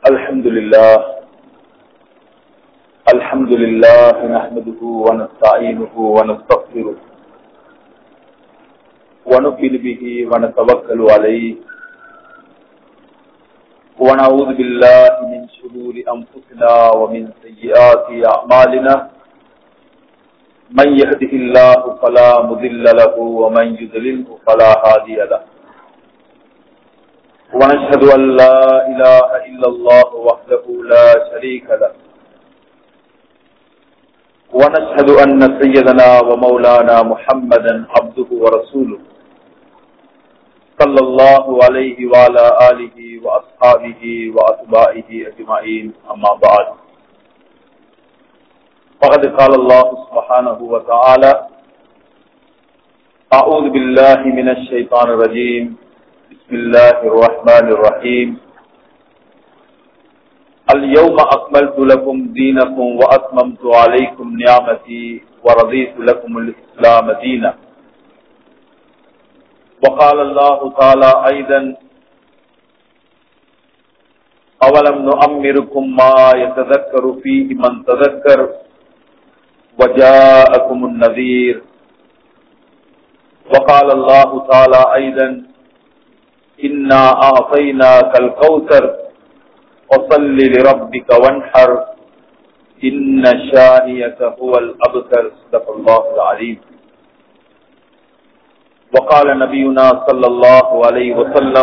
الحمد لله الحمد لله نحمده ونستعينه ونستغفره ونؤمن به ونتوكل عليه ونعوذ بالله من شرور أنفسنا ومن سيئات أعمالنا من يهده الله فلا مضل له ومن يضلله فلا هادي له ونشهد أن لا إله إلا الله وحده لا شريك له ونشهد أن سيدنا ومولانا محمدا عبده ورسوله صلى الله عليه وعلى آله وأصحابه وأتباعه أجمعين أما بعد فقد قال الله سبحانه وتعالى أعوذ بالله من الشيطان الرجيم بسم الله الرحمن الرحيم اليوم أكملت لكم دينكم وأتممت عليكم نعمتي ورضيت لكم الإسلام دينا وقال الله تعالى أيضا أولم نؤمركم ما يتذكر فيه من تذكر وجاءكم النذير وقال الله تعالى أيضا إنا أعطيناك الكوثر وصل لربك وانحر إن شانيك هو الأبتر صدق الله العليم وقال نبينا صلى الله عليه وسلم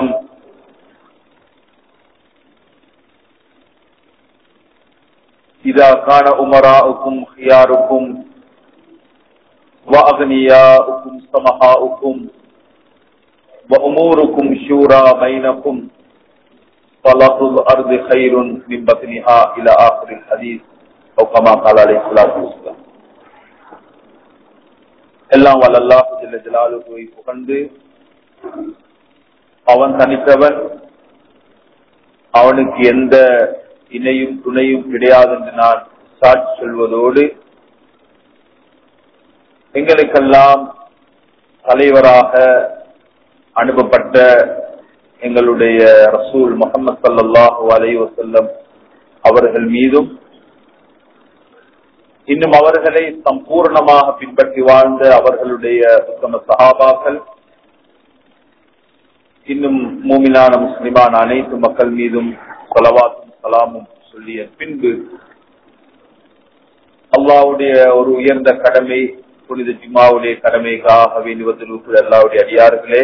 إذا كان أمراؤكم خياركم وأغنياؤكم سمحاؤكم وأموركم شورى بينكم فلفظ الأرض خير من بطنها إلى آخر الحديث أو كما قال عليه الصلاة والسلام எல்லாம் வல்லல்லாஹு ஜல்ல ஜலாலுவை புகழ்ந்து அவன் தனித்தவன் அவனுக்கு எந்த இணையும் துணையும் கிடையாது என்று நான் சாட்சி சொல்வதோடு எங்களுக்கெல்லாம் தலைவராக அனுப்பப்பட்ட எங்களுடைய ரசூல் முகமது சல்லாஹூ அலை வசல்லம் அவர்கள் மீதும் இன்னும் அவர்களை சம்பூர்ணமாக பின்பற்றி வாழ்ந்த அவர்களுடைய உத்தம சகாபாக்கள் இன்னும் மூமினான முஸ்லிமான அனைத்து மக்கள் மீதும் சொலவாத்தும் சலாமும் சொல்லிய பின்பு அல்லாவுடைய ஒரு உயர்ந்த கடமை புனித ஜிம்மாவுடைய கடமைக்காக வேண்டுவதற்கு அல்லாவுடைய அடியார்களே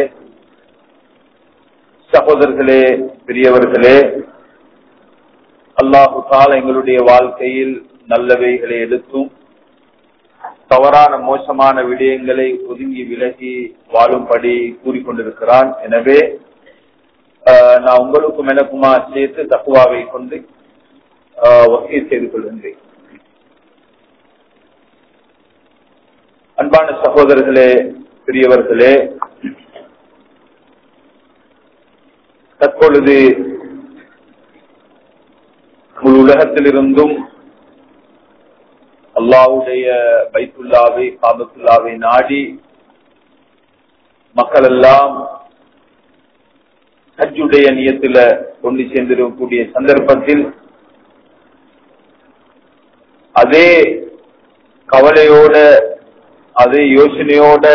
சகோதரர்களே பெரியவர்களே அல்லாஹு தால எங்களுடைய வாழ்க்கையில் நல்லவைகளை எடுத்தும் தவறான மோசமான விடயங்களை ஒதுங்கி விலகி வாழும்படி கூறிக்கொண்டிருக்கிறான் எனவே நான் உங்களுக்கும் எனக்குமா சேர்த்து தக்குவாவை கொண்டு வகை செய்து கொள்கின்றேன் அன்பான சகோதரர்களே பெரியவர்களே தற்பொழுது முழு உலகத்திலிருந்தும் அல்லாவுடைய பைத்துல்லாவை காபத்துல்லாவை நாடி மக்கள் எல்லாம் ஹஜ்ஜுடைய நியத்துல கொண்டு சேர்ந்திருக்கக்கூடிய சந்தர்ப்பத்தில் அதே கவலையோட அதே யோசனையோட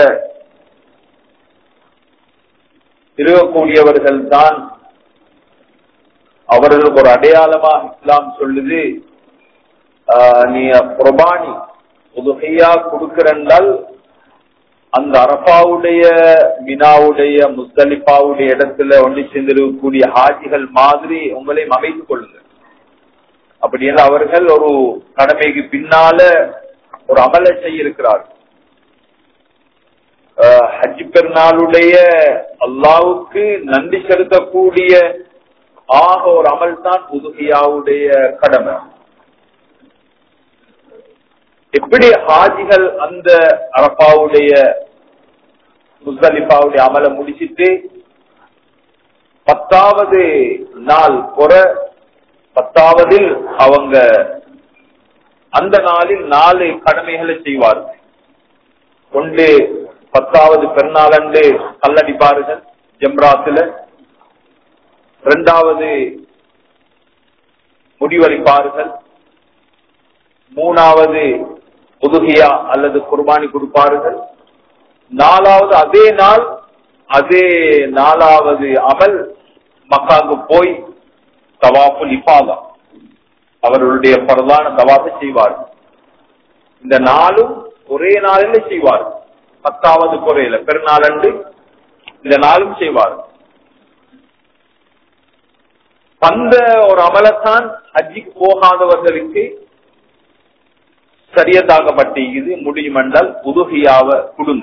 இருக்கக்கூடியவர்கள் தான் அவர்களுக்கு ஒரு அடையாளமாக இஸ்லாம் சொல்லுது நீ குர்பானி உதுகையா கொடுக்கிறனால் அந்த அரபாவுடைய மினாவுடைய முஸ்தலிஃபாவுடைய இடத்துல ஒன்று சேர்ந்திருக்கக்கூடிய ஹாஜிகள் மாதிரி உங்களையும் அமைத்துக் கொள்ளுங்கள் அப்படி என்று அவர்கள் ஒரு கடமைக்கு பின்னால ஒரு அமலை செய்ய இருக்கிறார்கள் ஹஜ் பெருநாளுடைய அல்லாவுக்கு நன்றி செலுத்தக்கூடிய ஆக ஒரு அமல் தான் புதுகையாவுடைய கடமை எப்படி ஹாஜிகள் அந்த அரப்பாவுடைய முஸ்தலிஃபாவுடைய அமலை முடிச்சிட்டு பத்தாவது நாள் பொற பத்தாவதில் அவங்க அந்த நாளில் நாலு கடமைகளை செய்வார்கள் ஒன்று பத்தாவது பெருநாளன்று கல்லடிப்பார்கள் ஜம்ராத்துல இரண்டாவது முடிவளிப்பார்கள் மூணாவது உதுகியா அல்லது குர்பானி கொடுப்பார்கள் நாலாவது அதே நாள் அதே நாலாவது அமல் மக்காவுக்கு போய் தவாஃபுல் இஃபாதா அவர்களுடைய பிரதான தவாஃபை செய்வார்கள் இந்த நாளும் ஒரே நாளில் செய்வார்கள் பத்தாவது குறையில பெருநாள் அன்று இந்த நாளும் செய்வார்கள் அந்த ஒரு அமலத்தான் ஹஜ்ஜிக்கு போகாதவர்களுக்கு சரியத்தாக்கப்பட்டிருக்குது முடியும் என்றால் உதுகியாவ கொடுங்க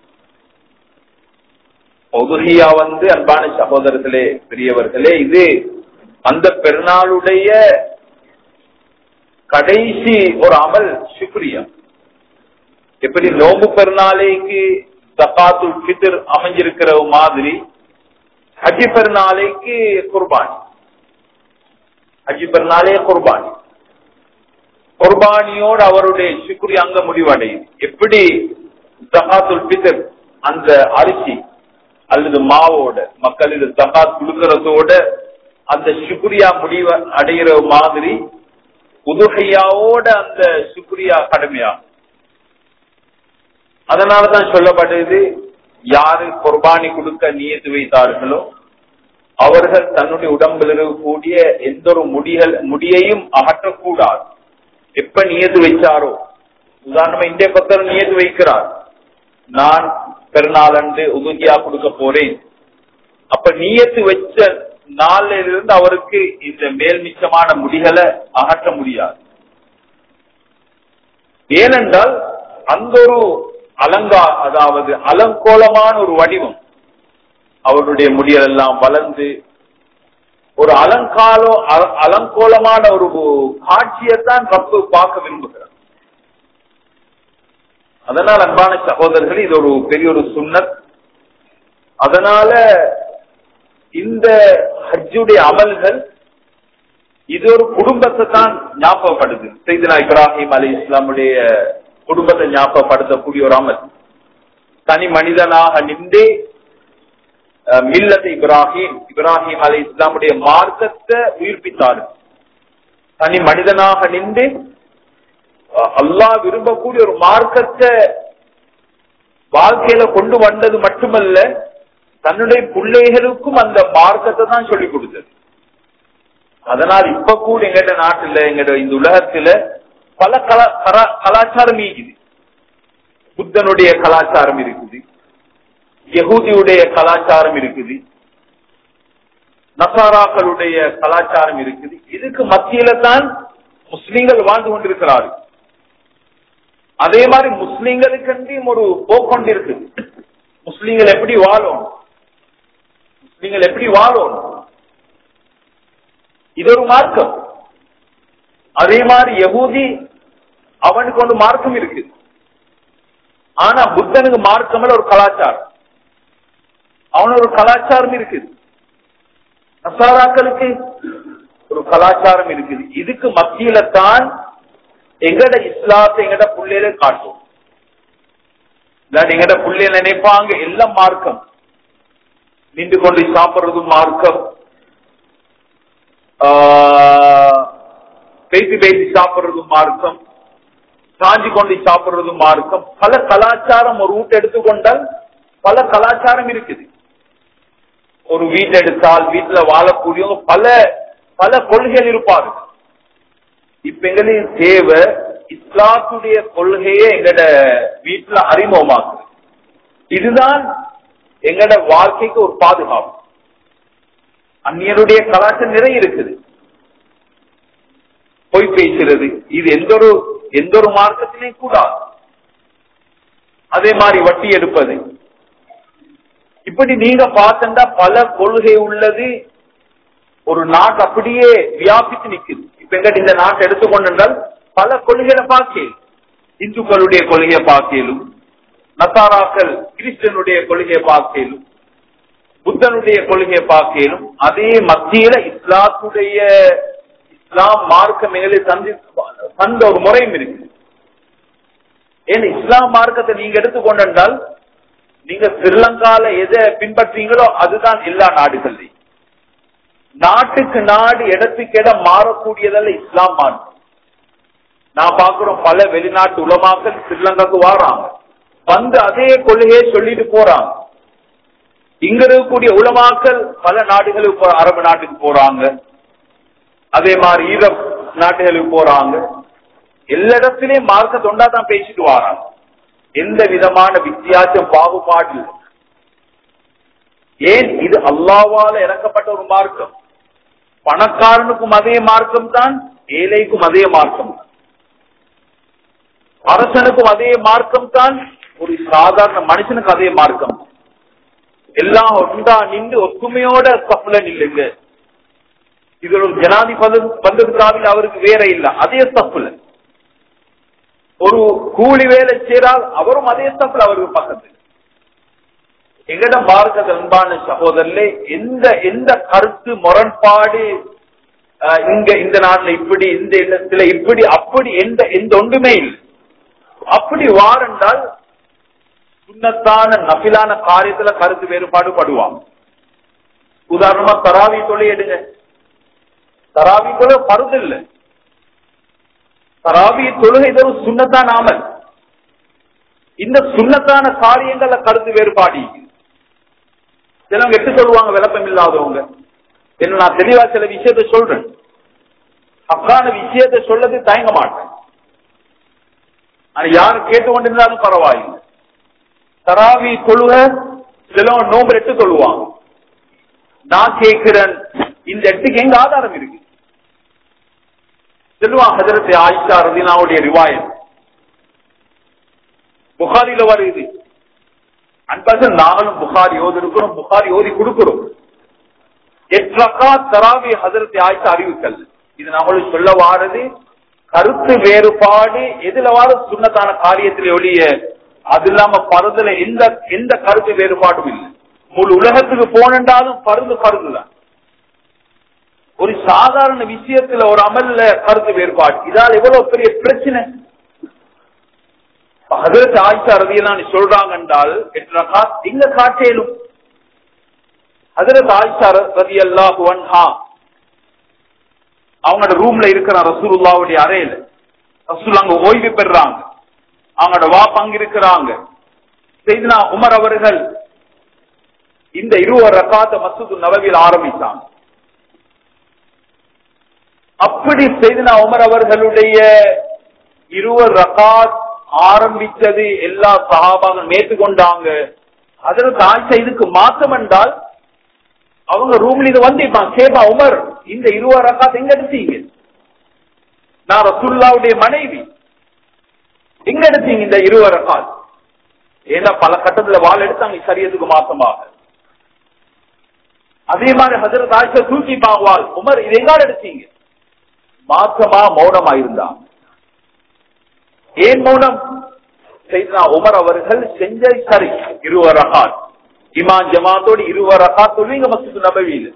உதுகியா வந்து அன்பான சகோதரர்களே பெரியவர்களே இது அந்த பெருநாளுடைய கடைசி ஒரு அமல் சுக்ரியா எப்படி நோம்பு பெருநாளைக்கு தக்காத்துல் ஃபித்ர் அமைஞ்சிருக்கிற மாதிரி ஹஜ்ஜி பெருநாளைக்கு குர்பானி ஹஜ்ஜி பெருநாளே குர்பானி குர்பானியோடு அவருடைய சுக்ரி அங்க முடிவடையுது எப்படி ஜகாத்துல் பிதர் அந்த அரிசி அல்லது மாவோட மக்களுக்கு ஜகாத் கொடுக்கறதோட அந்த சுக்ரியா முடிவ அடைகிற மாதிரி உதுகையாவோட அந்த சுக்ரியா கடமையா அதனாலதான் சொல்லப்படுது யாரு குர்பானி கொடுக்க நியத்து வைத்தார்களோ அவர்கள் தன்னுடைய உடம்பில் இருக்கக்கூடிய எந்த ஒரு முடிகள் முடியையும் அகற்றக்கூடாது எப்ப நியத்து வைச்சாரோ உதாரணமா இந்திய பக்தர் நியத்து வைக்கிறார் நான் பெருநாளன்று உதுகியா கொடுக்க போறேன் அப்ப நியத்து வச்ச நாளில இருந்து அவருக்கு இந்த மேல் மிச்சமான முடிகளை அகற்ற முடியாது ஏனென்றால் அந்த ஒரு அலங்கா அதாவது அலங்கோலமான ஒரு வடிவம் அவருடைய முடியல் எல்லாம் வளர்ந்து ஒரு அலங்காலோ அலங்கோலமான ஒரு காட்சியைத்தான் ரப்பு பார்க்க விரும்புகிறார் அதனால் அன்பான சகோதரர்கள் இது ஒரு பெரிய ஒரு சுண்ணத் அதனால இந்த ஹஜ்ஜுடைய அமல்கள் இது ஒரு குடும்பத்தை தான் ஞாபகப்படுது செய்தினா இப்ராஹிம் அலி இஸ்லாமுடைய குடும்பத்தை ஞாபகப்படுத்தக்கூடிய ஒரு அமல் தனி மனிதனாக நின்று மில்லத் இப்ராஹிம் இப்ராஹிம் அலி இஸ்லாமுடைய மார்க்கத்தை உயிர்ப்பித்தார் தனி மனிதனாக நின்று அல்லாஹ் விரும்பக்கூடிய ஒரு மார்க்கத்தை வாழ்க்கையில கொண்டு வந்தது மட்டுமல்ல தன்னுடைய பிள்ளைகளுக்கும் அந்த மார்க்கத்தை தான் சொல்லிக் கொடுத்தது அதனால் இப்ப கூட எங்கட நாட்டுல எங்கட இந்த உலகத்துல பல கலா கலாச்சாரம் இருக்குது புத்தனுடைய கலாச்சாரம் இருக்குது யகூதியுடைய கலாச்சாரம் இருக்குது நசாராக்களுடைய கலாச்சாரம் இருக்குது இதுக்கு மத்தியில தான் முஸ்லீம்கள் வாழ்ந்து கொண்டிருக்கிறார்கள் அதே மாதிரி முஸ்லீம்களுக்கு ஒரு போக்கொண்டு இருக்குது முஸ்லீம்கள் எப்படி வாழும் முஸ்லீம்கள் எப்படி வாழும் இது ஒரு மார்க்கம் அதே மாதிரி யகூதி அவனுக்கு வந்து மார்க்கம் இருக்கு ஆனா புத்தனுக்கு மார்க்கம் ஒரு கலாச்சாரம் அவன் ஒரு கலாச்சாரம் இருக்குது நசாராக்களுக்கு ஒரு கலாச்சாரம் இருக்குது இதுக்கு மத்தியில தான் எங்கட இஸ்லாத்தை எங்கட புள்ளையில காட்டும் எங்கட புள்ளைய நினைப்பாங்க எல்லாம் மார்க்கம் நின்று கொண்டு சாப்பிடுறதும் மார்க்கம் பேசி பேசி சாப்பிடுறதும் மார்க்கம் சாஞ்சி கொண்டு சாப்பிடுறதும் மார்க்கம் பல கலாச்சாரம் ஒரு வீட்டை எடுத்துக்கொண்டால் பல கலாச்சாரம் இருக்குது ஒரு வீட்டை எடுத்தால் வீட்டுல வாழக்கூடியவங்க பல பல கொள்கைகள் இருப்பாரு இப்ப எங்களுக்கு தேவை இஸ்லாத்துடைய கொள்கையை எங்கட வீட்டுல அறிமுகமாக்கு இதுதான் எங்கட வாழ்க்கைக்கு ஒரு பாதுகாப்பு அந்நியருடைய கலாச்சாரம் நிறைய இருக்குது பொய் பேசுறது இது எந்த ஒரு எந்த ஒரு மார்க்கத்திலே கூடாது அதே மாதிரி வட்டி எடுப்பது இப்படி நீங்க பார்த்தா பல கொள்கை உள்ளது ஒரு நாட்டு அப்படியே வியாபித்து நிக்குது இப்ப எங்க இந்த நாட்டை எடுத்துக்கொண்டால் பல கொள்கைகளை பார்க்கலும் இந்துக்களுடைய கொள்கையை பார்க்கலும் நசாராக்கள் கிறிஸ்டனுடைய கொள்கையை பார்க்கலும் புத்தனுடைய கொள்கையை பார்க்கலும் அதே மத்தியில இஸ்லாத்துடைய இஸ்லாம் மார்க்கம் எங்களை சந்தி தந்த ஒரு முறையும் இருக்கு ஏன் இஸ்லாம் மார்க்கத்தை நீங்க எடுத்துக்கொண்டால் நீங்க ஸ்ரீலங்கால எதை பின்பற்றீங்களோ அதுதான் எல்லா நாடுகள்லையும் நாட்டுக்கு நாடு இடத்துக்கு இடம் மாறக்கூடியதல்ல இஸ்லாம் மார்க்கம் நான் பாக்குறோம் பல வெளிநாட்டு உலமாக்கள் ஸ்ரீலங்காக்கு வாராங்க வந்து அதே கொள்கையை சொல்லிட்டு போறாங்க இங்க இருக்கக்கூடிய உலமாக்கள் பல நாடுகளுக்கு போ- அரபு நாட்டுக்கு போறாங்க அதே மாதிரி ஈரப் நாட்டுகளுக்கு போறாங்க எல்லா இடத்திலையும் மார்க்க தொண்டா தான் பேசிட்டு வராங்க எந்த விதமான வித்தியாசம் பாகுபாடு இல்லை. ஏன் இது அல்லாவால இறக்கப்பட்ட ஒரு மார்க்கம் பணக்காரனுக்கும் அதே மார்க்கம் தான் ஏழைக்கும் அதே மார்க்கம் தான் அரசனுக்கும் அதே மார்க்கம் தான் ஒரு சாதாரண மனுஷனுக்கு அதே மார்க்கம் எல்லாம் ஒன்றா நின்று ஒத்துமையோட கப்பல நில்லுங்க இது ஒரு ஜனாதிபதி வந்திருக்காவில் அவருக்கு வேற இல்ல அதே தப்புல ஒரு கூலி வேலை செய்தால் அவரும் அதே தப்புல அவருக்கு பக்கத்துல எங்கட மார்க்க அன்பான சகோதரர்களே எந்த எந்த கருத்து முரண்பாடு அஹ், இங்க இந்த நாட்டுல இப்படி இந்த இடத்துல இப்படி அப்படி எந்த எந்த ஒன்றுமே இல்லை அப்படி வாரண்டால் சுண்ணத்தான நபிலான காரியத்துல கருத்து வேறுபாடு படுவாங்க உதாரணமா தராவி தொலை எடுங்க தராவி தொலை பருது இல்ல தராவி தொழுகை இது ஒரு சுண்ணத்தான் அமல் இந்த சுண்ணத்தான காரியங்கள்ல கருத்து வேறுபாடு இருக்குது. சிலவங்க எட்டு சொல்லுவாங்க விளப்பம் இல்லாதவங்க என்ன நான் தெளிவா சில விஷயத்தை சொல்றேன் அக்கான விஷயத்தை சொல்லது தயங்க மாட்டேன் ஆனா யாரு கேட்டு கொண்டிருந்தாலும் பரவாயில்லை தராவி தொழுக சிலவங்க நோம்பு எட்டு சொல்லுவாங்க நான் கேட்கிறேன் இந்த எட்டுக்கு எங்க ஆதாரம் இருக்கு செல்வா ஹஜரத் ஆயிஷா ரதினாவுடைய ரிவாயத் புகாரில வருது அன்பாக நாங்களும் புகாரி ஓதி இருக்கிறோம் புகாரி ஓதி கொடுக்கிறோம் எட்ரக்கா தராவி ஹசரத் ஆயிஷா அறிவிக்கல் இது நம்மளும் சொல்ல வாரது கருத்து வேறுபாடு எதுல வார சுண்ணத்தான காரியத்திலே ஒழிய அது இல்லாம பருதுல எந்த எந்த கருத்து வேறுபாடும் இல்லை முழு உலகத்துக்கு போனண்டாலும் பருந்து பருதுதான் ஒரு சாதாரண விஷயத்துல ஒரு அமல்ல கருத்து வேறுபாடு இதால் எவ்வளவு பெரிய பிரச்சனை ஹதரத் ஆயிஷா ரதியெல்லாம் சொல்றாங்க என்றால் எட்டு ரகாத் இங்க காட்டேலும் ஹதரத் ஆயிஷா ரதி அல்லாஹு அன்ஹா அவங்களோட ரூம்ல இருக்கிற ரசூலுல்லாவுடைய அறையில ரசூல் அங்க ஓய்வு பெறாங்க அவங்களோட வாப் அங்க இருக்கிறாங்க செய்தினா உமர் அவர்கள் இந்த இருவர் ரக்காத்த மசூது நபவியில் ஆரம்பித்தாங்க அப்படி செய்தினா உமர் அவர்களுடைய இருவர் ரகாத் ஆரம்பிச்சது எல்லா சகாபாக மேற்கொண்டாங்க அதற்கு ஆட்சி இதுக்கு மாற்றம் என்றால் அவங்க ரூம்ல இது வந்திருப்பான் கேபா உமர் இந்த இருவர் ரகாத் எங்க எடுத்தீங்க நான் ரசுல்லாவுடைய மனைவி எங்க எடுத்தீங்க இந்த இருவர் ரகாத் ஏன்னா பல கட்டத்துல வாள் எடுத்தாங்க சரியத்துக்கு மாசமாக அதே மாதிரி ஹசரத் ஆயிஷா தூக்கி பாங்குவாள் உமர் இது எங்கால எடுத்தீங்க மாற்றமா மௌனமா இருந்தாங்க ஏன் மௌனம் செய்தா உமர் அவர்கள் செஞ்ச சரி இருவர் ரகாத் இமான் ஜமாத்தோடு இருவர் ரகாத் தொழுங்க மசூது நபவியில்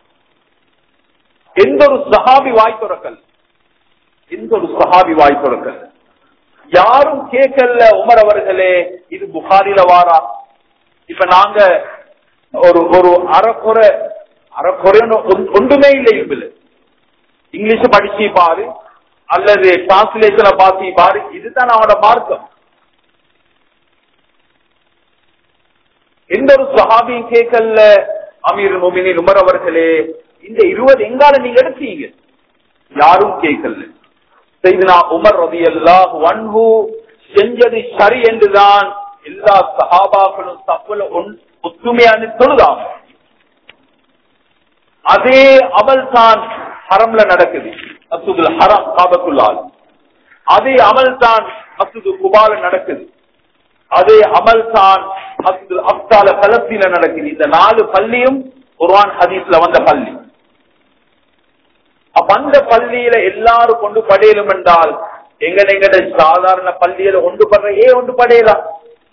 எந்த ஒரு சஹாபி வாய் துறக்கல் எந்த ஒரு சஹாபி வாய் துறக்கல் யாரும் கேட்கல உமர் அவர்களே இது புகாரில வாரா இப்ப நாங்க ஒரு ஒரு அறக்குறை அறக்குறைன்னு ஒன்- ஒன்றுமே இல்லை இங்குல இங்கிலீஷ் படிச்சு பாரு அல்லது டிரான்ஸ்லேஷனை பார்த்து பாரு இதுதான் அவனோட மார்க்கம் எந்த ஒரு சஹாபியும் கேட்கல அமீர் மோமினின் உமர் அவர்களே இந்த இருபது எங்கால நீங்க எடுத்தீங்க யாரும் கேட்கல செய்தினா உமர் ரதி அல்லாஹ் வன்ஹு செஞ்சது சரி என்றுதான் எல்லா சஹாபாக்களும் தப்புல ஒன்- ஒத்துமையான தொழுதாங்க அதே அமல் தான் ஹரம்ல நடக்குது மசூதுல் ஹரம் காபத்துள்ளால் அதே அமல் தான் மசூது குபால நடக்குது அதே அமல் தான் மசூதுல் அப்தால பலஸ்தீன நடக்குது இந்த நாலு பள்ளியும் குர்ஆன் ஹதீஸ்ல வந்த பள்ளி அப்ப அந்த பள்ளியில எல்லாரும் கொண்டு படையலும் என்றால் எங்க எங்கட சாதாரண பள்ளியில ஒன்று படுற ஏ ஒன்று படையலாம்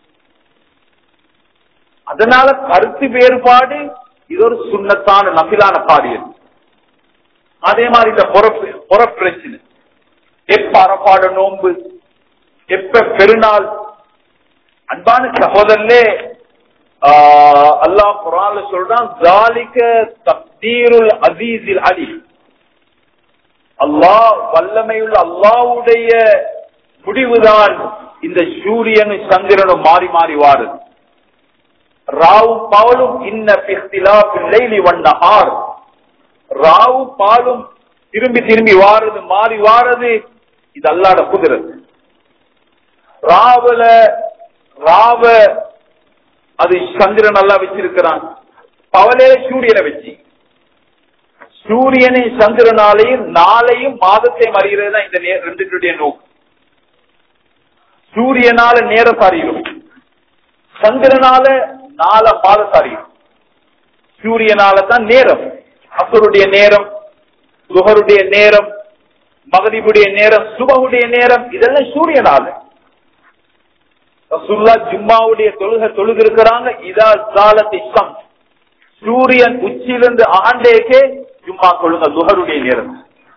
அதனால கருத்து வேறுபாடு இது ஒரு சுண்ணத்தான நபிலான காரியம் அதே மாதிரி இந்த பொறப்பு பொறப்பிரச்சனை எப்ப அறப்பாடு நோன்பு எப்ப பெருநாள் அன்பான சகோதரனே ஆஹ், அல்லாஹ் குரான்ல சொல்றான் ஜாலிக்க தக்- தக்தீருல் அசீஸில் அலி அல்லாஹ் வல்லமையுள்ள அல்லாவுடைய முடிவுதான் இந்த சூரியனும் சந்திரனும் மாறி மாறி வாருது ராவும் பாலும் இன்ன பிலைலி வண்ணஹார் ராவும் பாலும் திரும்பி திரும்பி வாருது மாறி வாரது இது அல்லாட குதிரது ராவல ராவ அது சந்திரன் நல்லா வச்சிருக்கிறான் பவலே சூரியனை வச்சு சூரியனை சந்திரனாலையும் நாளையும் மாதத்தையும் அறிகிறது தான் இந்த ரெண்டுடைய நோக்கம் சூரியனால நேரம் அறியும் சந்திரனால நால மாதத்தை அறியும் சூரியனால தான் நேரம் அசருடைய நேரம் குஹருடைய நேரம் மகதிபுடைய நேரம் சுபகுடைய நேரம் இதெல்லாம் சூரியனால ரசுல்லா ஜும்மாவுடைய தொழுக தொழுது இருக்கிறாங்க இதா காலத்தை சம் சூரியன் உச்சியிலிருந்து ஆண்டேக்கே ஜும்மா கொள்ளுங்க துஹருடைய நேரம்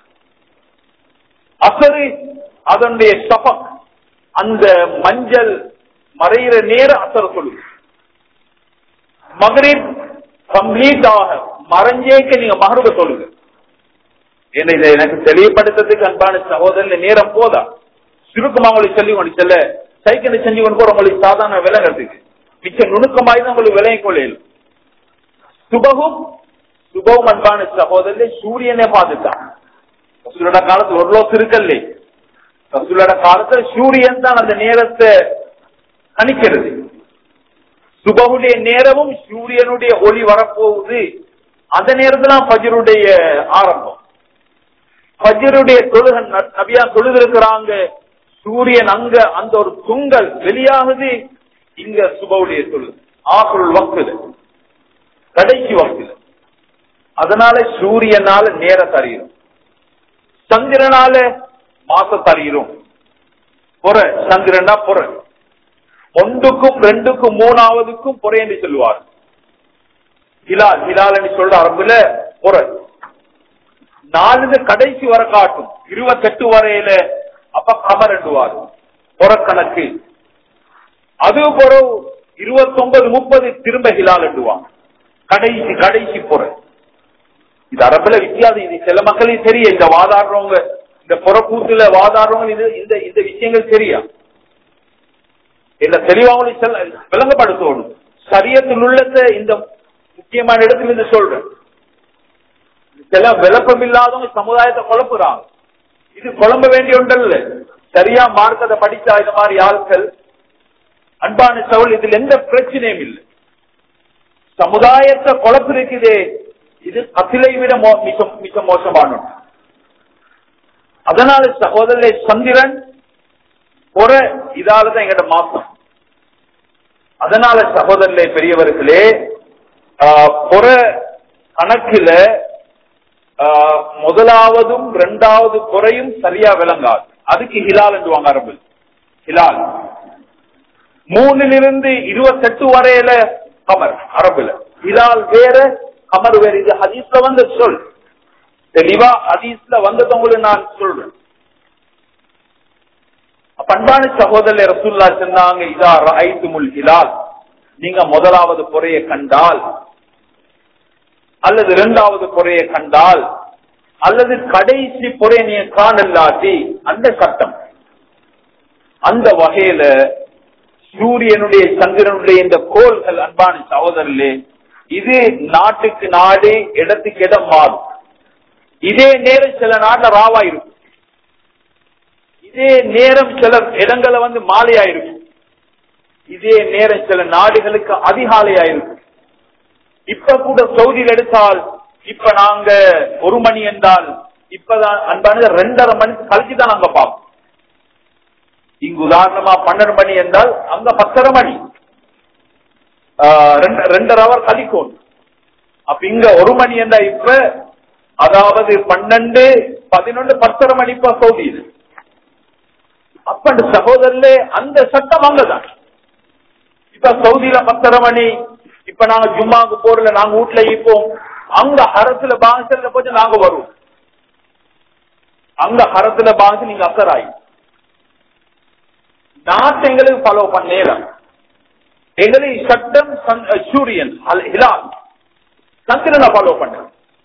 அசரு அதனுடைய சபக் அந்த மஞ்சள் மறைகிற நேரம் அசர சொல்லுங்க மகரிப் கம்ப்ளீட்டாக மறைஞ்சேக்க நீங்க மகருப சொல்லுங்க என்ன இதை எனக்கு தெளிவுபடுத்துறதுக்கு அன்பான சகோதரன் நேரம் போதா சுருக்கமா உங்களுக்கு சொல்லி கொண்டு செல்ல சைக்கிள் செஞ்சு கொண்டு போற உங்களுக்கு சாதாரண விலகிறதுக்கு மிச்ச நுணுக்கமாய் தான் உங்களுக்கு விலை கொள்ளையில் சுபகும் சுபவும் அன்பான சகோதரன் சூரியனே பார்த்துட்டான் ரசூலோட காலத்துல ஒரு லோக்கு இருக்கல்லே ரசூலோட காலத்துல சூரியன் தான் அந்த நேரத்தை கணிக்கிறது சுபகுடைய நேரமும் சூரியனுடைய ஒளி வரப்போகுது அந்த நேரத்துல பஜருடைய ஆரம்பம் பஜருடைய தொழுக நபியா தொழுது இருக்கிறாங்க சூரியன் அங்க அந்த ஒரு துங்கல் வெளியாகுது இங்க சுபவுடைய தொழுது ஆகுள் வக்குது கடைசி வக்குது அதனால சூரியனால நேர தறியும் சந்திரனால மாச தறியும் புற சந்திரனா புற ஒன்றுக்கும் ரெண்டுக்கும் மூணாவதுக்கும் புற என்று சொல்லுவார் ஹிலால் ஹிலால் என்று சொல்ற அரபுல புற நாலு கடைசி வர காட்டும் இருபத்தெட்டு வரையில அப்ப கமர் என்றுவார் புறக்கணக்கு அது போற இருபத்தி ஒன்பது முப்பது திரும்ப ஹிலால் என்றுவாங்க கடைசி கடைசி புற இது அரபுல வித்தியாசம் இது சில மக்களையும் தெரியும் இந்த வாதாடுறவங்க இந்த புறக்கூத்துல வாதாடுறவங்க இது இந்த இந்த விஷயங்கள் தெரியா இந்த தெளிவாக விளங்கப்படுத்தணும் சரியத்தில் உள்ளத இந்த முக்கியமான இடத்துல இருந்து சொல்றேன் சில விளப்பம் இல்லாதவங்க சமுதாயத்தை குழப்புறாங்க இது குழம்ப வேண்டிய ஒன்றல்ல சரியா மார்க்கத்தை படிச்சா இந்த மாதிரி ஆட்கள் அன்பான சவுல் இதுல எந்த பிரச்சனையும் இல்லை சமுதாயத்தை குழப்பு இருக்குதே இது கத்திலை விட மிக மிக மோசமான அதனால சகோதரே சந்திரன் ஒரு இதாலதான் எங்கட மாசம் அதனால சகோதரர்களே பெரியவர்களே புற கணக்குல முதலாவதும் இரண்டாவது குறையும் சரியா விளங்காது அதுக்கு ஹிலால் என்றுவாங்க அரபு ஹிலால் மூணிலிருந்து இருபத்தெட்டு வரையில கமர் அரபுல ஹிலால் வேற கமர் வேற இது ஹதீஸ்ல வந்த சொல் தெளிவா ஹதீஸ்ல வந்தது உங்களுக்கு நான் சொல்றேன் பண்பான சகோதரர் ரசூல்லா சொன்னாங்க இதா ஐந்து முல் ஹிலால் நீங்க முதலாவது பொறைய கண்டால் அல்லது இரண்டாவது பொறைய கண்டால் அல்லது கடைசி பொறைய நீங்க காணலாட்டி அந்த சட்டம் அந்த வகையில சூரியனுடைய சந்திரனுடைய இந்த கோள்கள் அன்பான சகோதரர்களே இது நாட்டுக்கு நாடு இடத்துக்கு இடம் மாறும் இதே நேரம் சில நாட்டுல ராவா இருக்கும் இதே நேரம் சில இடங்களை வந்து மாலையா இருக்கும் இதே நேரம் சில நாடுகளுக்கு அதிகாலையா இருக்கும் இப்ப கூட சவுதியில் எடுத்தால் இப்ப நாங்க ஒரு மணி என்றால் இப்பதான் அன்பானது ரெண்டரை மணிக்கு கழிச்சு தான் நாங்க பார்ப்போம் இங்கு உதாரணமா பன்னெண்டு மணி என்றால் அங்க பத்தரை மணி ரெண்டரை அவர் கழிக்கும் அப்ப இங்க ஒரு மணி என்றா இப்ப அதாவது பன்னெண்டு பதினொன்று பத்தரை மணி இப்ப சவுதியில் அப்ப அந்த சகோதரர்களே அந்த சட்டம் அங்கதான் இப்ப சவுதியில பத்தரை மணி இப்ப நாங்க ஜும்மாவுக்கு போறல நாங்க வீட்டுல இருப்போம் அங்க ஹரத்துல பாங்கல போய் நாங்க வருவோம் அங்க ஹரத்துல பாங்க நீங்க அக்கராய் நாட்டு எங்களுக்கு ஃபாலோ பண்ணேலாம் எங்களுக்கு சட்டம் சூரியன் ஹிலால் சந்திரனை ஃபாலோ பண்ண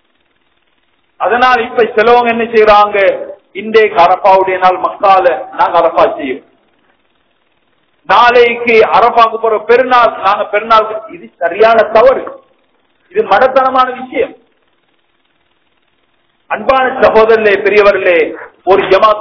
அதனால் இப்ப சிலவங்க என்ன செய்யறாங்க இன்றைக்கு அரப்பாவுடைய நாள் மக்கால நாங்க அரப்பா செய்யும் நாளைக்கு அரப்பாக்கு போற பெருநாள் நாங்க பெருநாள் இது சரியான தவறு இது மடத்தனமான விஷயம் அன்பான சகோதரர்களே பெரியவர்களே ஒரு ஜமாத்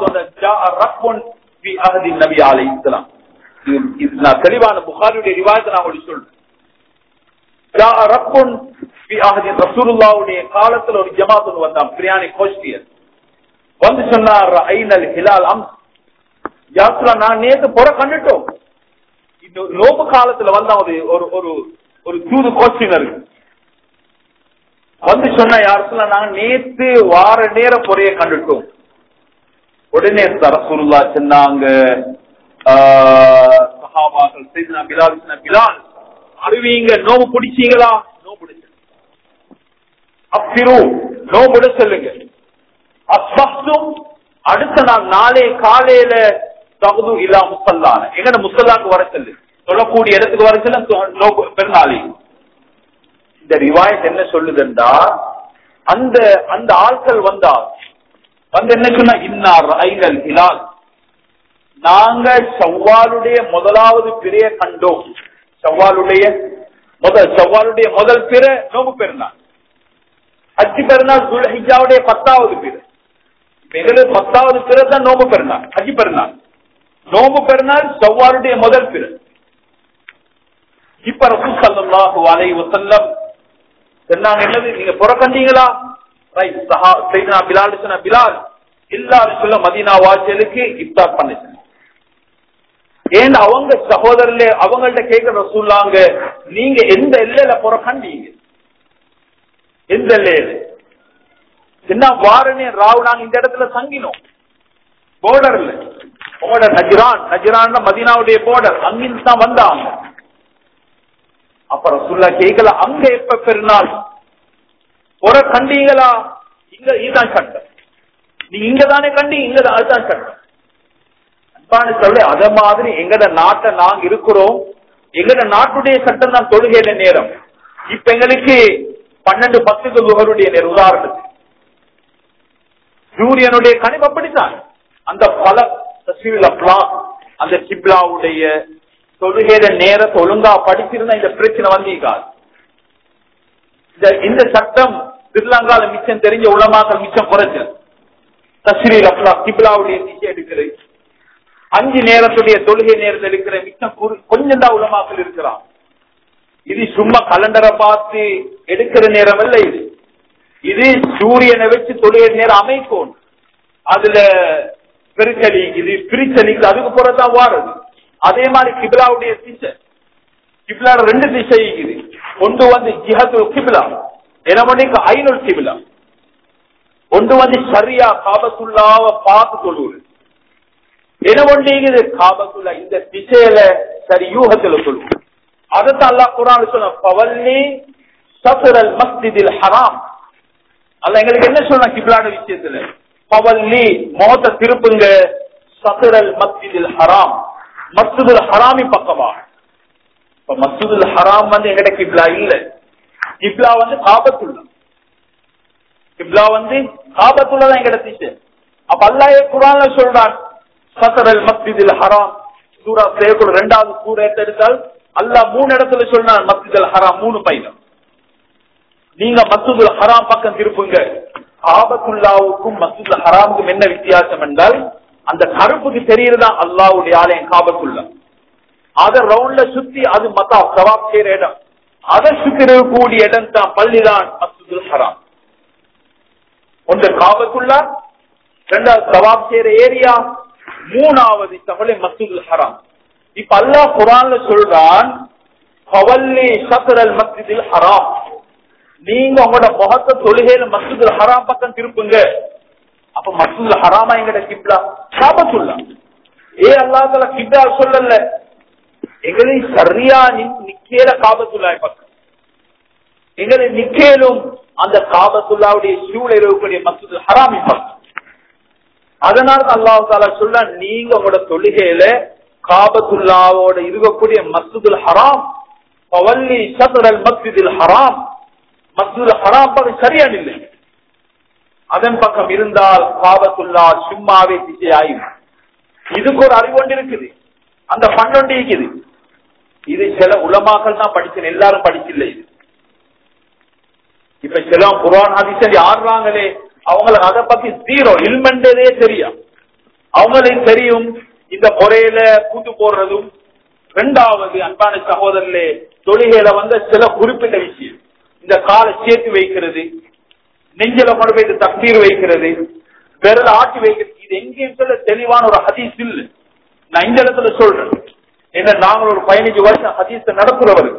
வந்து நபி ஆலை இஸ்லாம் இது நான் தெளிவான புகாருடைய ரிவாயத்தை நான் உங்களுக்கு சொல்றேன் ரசூலுல்லாவுடைய காலத்துல ஒரு ஜமாத் ஒன்று வந்தான் பிரியாணி கோஷ்டியர் வந்து சொன்னார் ஐநல் ஹிலால் அம் யாத்ரா நான் நேத்து புற கண்டுட்டோம் இந்த நோம்பு காலத்துல வந்த ஒரு ஒரு ஒரு ஒரு தூது கோஷ்டினர் வந்து சொன்ன யார் சொல்ல நாங்க நேத்து வார நேர பொறைய கண்டுட்டோம் உடனே ரசூலுல்லா சொன்னாங்க சஹாபாக்கள் செய்தினா பிலால் பிலால் அறிவீங்க நோம்பு பிடிச்சீங்களா நோம்பு பிடிச்ச அப்பிரு நோம்புட சொல்லுங்க அஸ்பஸ்தும் அடுத்த நாள் நாளே காலையில தகுது இல்லா முசல்லான எங்கட முசல்லாக்கு வர சொல்லு சொல்லக்கூடிய இடத்துக்கு வர சொல்ல நோம்பு பெருநாளி இந்த ரிவாயத் என்ன சொல்லுதுண்டா அந்த அந்த ஆட்கள் வந்தா வந்து என்ன சொன்னா இன்னார் ஐங்கல் ஹிலால் நாங்க செவ்வாலுடைய முதலாவது பிறைய கண்டோம் செவ்வாலுடைய முதல் செவ்வாலுடைய முதல் பிற நோம்பு பெருநாள் அஜி பெருநாள் துல்ஹிஜாவுடைய பத்தாவது பிற எங்களுக்கு பத்தாவது பிற தான் நோம்பு பெருநாள் அஜி பெருநாள் நோம்பு பெருநாள் செவ்வாலுடைய முதல் பிற இப்ப ரசூல் சல்லாஹு அலை வசல்லம் சொன்னாங்க என்னது நீங்க புறக்கண்டீங்களா ரைட் சஹா செய்தனா பிலால் சொன்ன பிலால் இல்லாத சொல்ல மதீனா வாசலுக்கு இப்தார் பண்ணிச்சு ஏன் அவங்க சகோதரர்களே அவங்கள்ட்ட கேட்கிற சொல்லாங்க நீங்க எந்த எல்லையில புறக்கண்டீங்க எந்த எல்லையில என்ன வாரணே ராவ் நாங்க இந்த இடத்துல தங்கினோம் போர்டர்ல போர்டர் நஜ்ரான் நஜ்ரான் மதீனாவுடைய போர்டர் அங்கிருந்து தான் வந்தாங்க அப்புறம் சொல்ல கேட்கல அங்க எப்ப பெருநாள் ஒரு கண்டீங்களா இங்க இதுதான் சட்டம் நீங்க இங்க தானே கண்டி இங்க அதுதான் சட்டம் அன்பான சொல்ல அத மாதிரி எங்கட நாட்டை நாங்க இருக்கிறோம் எங்கட நாட்டுடைய சட்டம் தான் தொழுகையில நேரம் இப்ப எங்களுக்கு பன்னெண்டு பத்துக்கு நுகருடைய நேரம் உதாரணத்துக்கு சூரியனுடைய கணிப்பு அப்படித்தான் அந்த பல அந்த சிப்லாவுடைய தொழுகையில நேரத்தை ஒழுங்கா படிச்சிருந்தா இந்த பிரச்சனை வந்தீங்காது இந்த சட்டம் திருலங்கால மிச்சம் தெரிஞ்ச உலமாக்கள் மிச்சம் குறைச்சு தஸ்ரீல் அப்லா கிப்லாவுடைய திசை எடுக்கிறது அஞ்சு நேரத்துடைய தொழுகை நேரத்தில் இருக்கிற மிச்சம் கொஞ்சம் தான் உலமாக்கள் இருக்கிறான் இது சும்மா கலண்டரை பார்த்து எடுக்கிற நேரம் அல்ல இது இது சூரியனை வச்சு தொழுகை நேரம் அமைக்கும் அதுல பெருச்சலி இது பிரிச்சலிக்கு அதுக்கு போறதான் வாருது அதே மாதிரி கிபிலாவுடைய திசை கிபிலா ரெண்டு திசை இருக்குது ஒன்று வந்து ஜிஹத்துல் கிபிலா என்ன பண்ணிக்கு ஐநூறு கிபிலா ஒன்று வந்து சரியா காபத்துள்ளாவ பார்த்து சொல்லுவது என்ன பண்ணிக்குது காபத்துள்ளா இந்த திசையில சரி யூகத்துல சொல்லுவோம் அதைத்தான் அல்லா குரான் சொன்ன பவல்லி சசுரல் மஸ்திதில் ஹராம் அல்ல எங்களுக்கு என்ன சொன்ன கிபிலான விஷயத்துல பவல்லி முகத்தை திருப்புங்க சசுரல் மஸ்திதில் ஹராம் மஸ்துல் ஹராமி பக்கமா இப்ப மஸ்துல் ஹராம் வந்து எங்கட கிப்லா இல்ல கிப்லா வந்து காபத்துள்ள கிப்லா வந்து காபத்துள்ள தான் எங்கட திசை அப்ப அல்லாஹ் குரான்ல சொல்றான் சத்தரல் மஸ்ஜிதில் ஹராம் சூரா சேகுல் ரெண்டாவது சூரா எடுத்தால் அல்லாஹ் மூணு இடத்துல சொல்றான் மஸ்ஜிதுல் ஹராம் மூணு பையன் நீங்க மஸ்ஜிதுல் ஹராம் பக்கம் திருப்புங்க காபத்துல்லாவுக்கும் மஸ்ஜிதுல் ஹராமுக்கும் என்ன வித்தியாசம் என்றால் அந்த கருப்புக்கு தெரியறதா அல்லாவுடைய ஆலயம் காபத்துள்ள அத ரவுண்ட்ல சுத்தி அது மத்தா சவாப் செய்யற இடம் அதை சுத்தி இருக்கக்கூடிய இடம் தான் பள்ளிதான் மசூதுல் ஹராம் ஒன்று காபத்துள்ள ரெண்டாவது சவாப் செய்யற ஏரியா மூணாவது தகவலை மசூதுல் ஹராம் இப்ப அல்லாஹ் குரான்ல சொல்றான் பவல்லி சத்ரல் மஸ்ஜிதில் ஹராம் நீங்க உங்களோட முகத்தை தொழுகையில மசூதுல் ஹராம் பக்கம் திருப்புங்க அப்ப மசூதுல் ஹராமா எங்கட கிப்லா காபத்துல்லா ஏ அல்லாஹ் கிப்லா சொல்லல எங்களை சரியா நிக்கேல காபத்துல்லாய் பக்கம் எங்களை நிக்கேலும் அந்த காபத்துல்லாவுடைய சூழ இருக்கக்கூடிய மசூது ஹராமி பக்கம் அதனால அல்லாஹ் தாலா சொல்ல நீங்க உங்களோட தொழுகையில காபத்துல்லாவோட இருக்கக்கூடிய மசூதுல் ஹராம் பவல்லி சத்ரல் மஸ்ஜிதில் ஹராம் மசூதுல் ஹராம் பக்கம் சரியா இல்லை அதன் பக்கம் இருந்தால் காபத்துல்லா சும்மாவே திசையாயும் இதுக்கு ஒரு அறிவு ஒன்று இருக்குது அந்த பன்னொண்டு இருக்குது இது சில உலமாக்கள் தான் படிச்சு எல்லாரும் படிச்சில்லை இது இப்ப சில குரான் ஹதீஸ் ஆடுறாங்களே அவங்களுக்கு அதை பத்தி ஜீரோ இல்மெண்டதே தெரியும் அவங்களுக்கு தெரியும் இந்த முறையில கூட்டு போடுறதும் ரெண்டாவது அன்பான சகோதரர்களே தொழுகையில வந்த சில குறிப்பிட்ட விஷயம் இந்த காலை சேர்த்து வைக்கிறது நெஞ்சில கொண்டு போயிட்டு தக்தீர் வைக்கிறது விரல ஆட்டி வைக்கிறது இது எங்கேயும் சொல்ல தெளிவான ஒரு ஹதீஸ் இல்ல நான் இந்த இடத்துல சொல்றேன் என்ன நாங்கள் ஒரு பதினஞ்சு வருஷம் ஹதீஸ் நடத்துறவருக்கு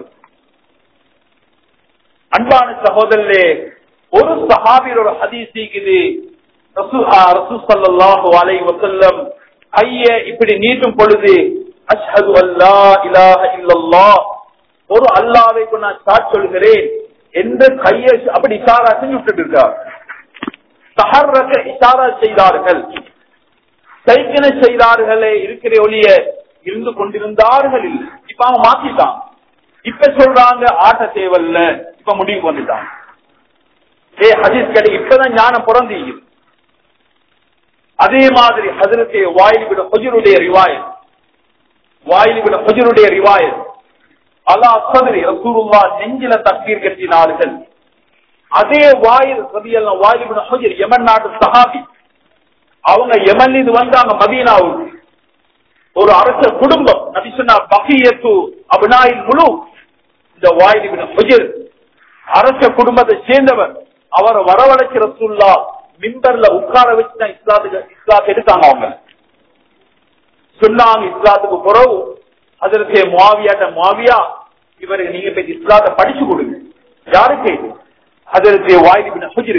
அன்பான சகோதரர்களே ஒரு சஹாபியர் ஒரு ஹதீஸ் இருக்குது ரசூ சல்லாஹு அலை வசல்லம் ஐய இப்படி நீட்டும் பொழுது அஷ்ஹது அல்லா இலாஹ இல்லல்லாஹ் ஒரு அல்லாவை நான் சாட் சொல்கிறேன் என்று கையை அப்படி இஷாரா செஞ்சு விட்டுட்டு இருக்கார் சஹர்ரக இஷாரா செய்தார்கள் சைக்கின செய்தார்களே இருக்கிற ஒளிய இருந்து கொண்டிருந்தார்கள் இல்லை இப்ப அவன் மாத்திட்டான் இப்ப சொல்றாங்க ஆட்ட தேவல்ல இப்ப முடிவுக்கு வந்துட்டான் ஏ ஹதீஸ் கிடை இப்பதான் ஞானம் பிறந்தீங்க அதே மாதிரி ஹசரத்தே வாயில் விட ஹொஜருடைய ரிவாயத் வாயில் விட ஹொஜருடைய ரிவாயத் அல்லா சதுரி ரசூலுல்லா நெஞ்சில தக்பீர் கட்டினார்கள் அதே வாயில் ரதியல்லாம் வாயில் விட ஹொஜர் யமன் நாட்டு சஹாபி அவங்க யமன் இது வந்தாங்க மதீனாவுக்கு ஒரு அரச குடும்பம் நபி சொன்னா பகியத்து அபினாயில் முழு இந்த வாயில் விட ஹொஜர் அரச குடும்பத்தை சேர்ந்தவர் அவரை வரவழைக்கிற ரசூல்லா மிம்பர்ல உட்கார வச்சு தான் இஸ்லாத்துக்கு இஸ்லாத்து எடுத்தாங்க அவங்க சொன்னாங்க இஸ்லாத்துக்கு பிறகு அதற்கு மாவியாட்ட மாவியா இவருக்கு நீங்க போய் இஸ்லாத்தை படிச்சு கொடுங்க யாருக்கு அதற்கு வாய்ப்பு சுஜிரு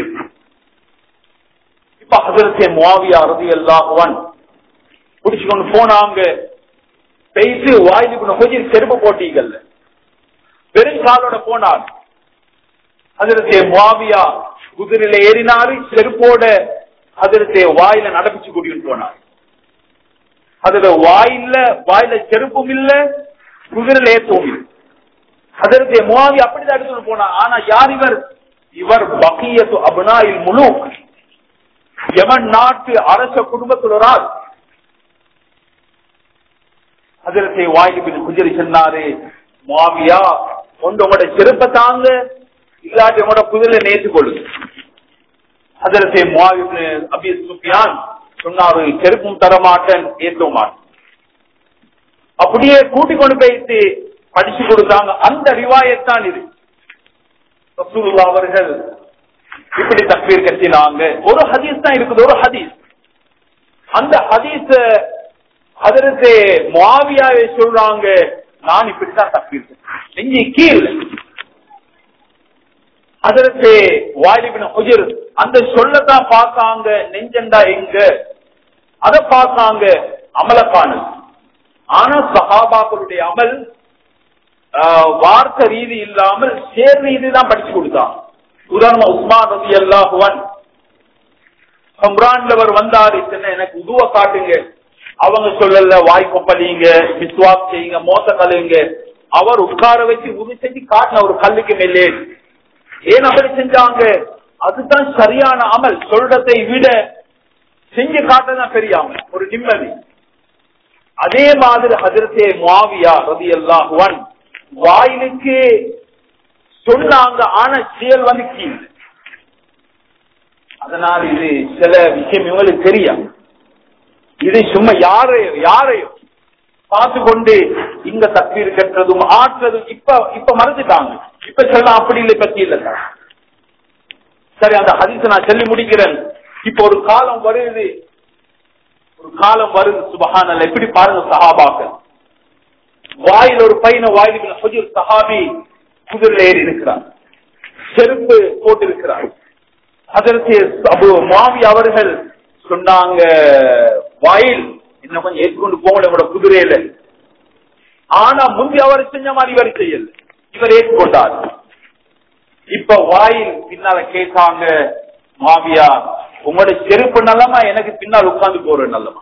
இப்ப அதற்கு மாவியா அறுதி எல்லாகுவான் பிடிச்சுக்கொண்டு போனாங்க பேசி வாய்ப்பு ஹொஜிர் செருப்பு போட்டீங்கல்ல பெருங்காலோட போனார் அதற்கு மாவியா குதிரையில ஏறினாரு செருப்போட அதற்கு வாயில நடப்பிச்சு கூட்டிட்டு போனார் அதுல வாயில வாயில செருப்பும் இல்ல குதிரையில ஏற்றவும் இல்லை அதற்கு முவாவி அப்படிதான் எடுத்துட்டு போனா ஆனா யார் இவர் இவர் பக்கியத்து அபுனாயில் முழு எவன் நாட்டு அரச குடும்பத்தில் ஒரு ஆள் அதற்கு வாயிலுக்கு குஜரி சொன்னாரு மாவியா கொண்டு உங்களோட செருப்பை தாங்க இல்லாட்டி உங்களோட குதிரை நேற்று கொள்ளுங்க அதற்கு மாவிபு அபி சுஃபியான் சொன்னாரு செருப்பும் தரமாட்டேன் ஏற்கவும் மாட்டேன் அப்படியே கூட்டிக் கொண்டு போயிட்டு படிச்சு கொடுத்தாங்க அந்த ரிவாயத்தான் இது ரசூலுல்லா அவர்கள் இப்படி தக்பீர் கட்டினாங்க ஒரு ஹதீஸ் தான் இருக்குது ஒரு ஹதீஸ் அந்த ஹதீஸ அதற்கு மாவியாவை சொல்றாங்க நான் இப்படித்தான் தக்பீர் நெஞ்சி கீழ் அதற்கு வாலிபின் உஜர் அந்த சொல்லத்தான் பார்த்தாங்க நெஞ்சண்டா எங்க அத பார்த்தாங்க அமலக்கானல் ஆனா சஹாபாக்களுடைய அமல் வார்த்தை ரீதி இல்லாமல் சேர் ரீதி தான் படிச்சு கொடுத்தான் உதாரணமா உஸ்மான் ரவி அல்லாஹுவன் ஹம்ரான்லவர் வந்தாரு எனக்கு உதுவ காட்டுங்க அவங்க சொல்லல வாய் கொப்பளிங்க விஸ்வாஸ் செய்யுங்க மோச கலையுங்க அவர் உட்கார வச்சு உது செஞ்சு காட்டின ஒரு கல்லுக்கு மேலே ஏன் அப்படி செஞ்சாங்க அதுதான் சரியான அமல் சொல்றதை விட செஞ்சு காட்டதான் பெரிய அமல் ஒரு நிம்மதி அதே மாதிரி ஹஜரத்தே மாவியா ரதி அல்லாஹுவன் வாயிலுக்கு சொன்னாங்க ஆனா செயல் வந்து கீழ் அதனால் இது சில விஷயம் இவங்களுக்கு தெரியும் இது சும்மா யாரையோ யாரையோ பார்த்து கொண்டு இங்க தப்பீர் கட்டுறதும் ஆற்றுறதும் இப்ப இப்ப மறந்துட்டாங்க இப்ப சொல்ல அப்படி இல்லை பத்தி இல்ல சரி அந்த ஹதீஸ நான் சொல்லி முடிக்கிறேன் இப்ப ஒரு காலம் வருது ஒரு காலம் வருது சுபஹானல் எப்படி பாருங்க சஹாபாக்கள் வாயில் ஒரு பையனை வாயில் கொஞ்சம் சஹாபி குதிரையில் ஏறி இருக்கிறார் செருப்பு போட்டு இருக்கிறார் அதற்கு அபு மாவி அவர்கள் சொன்னாங்க வாயில் இன்னும் கொஞ்சம் ஏற்றுக்கொண்டு போகல இவரோட குதிரையில ஆனா முந்தி அவர் செஞ்ச மாதிரி இவர் செய்யல இவர் ஏற்றுக்கொண்டார் இப்ப வாயில் பின்னால கேட்டாங்க மாவியா உங்களோட செருப்பு நல்லமா எனக்கு பின்னால் உட்கார்ந்து போற நல்லமா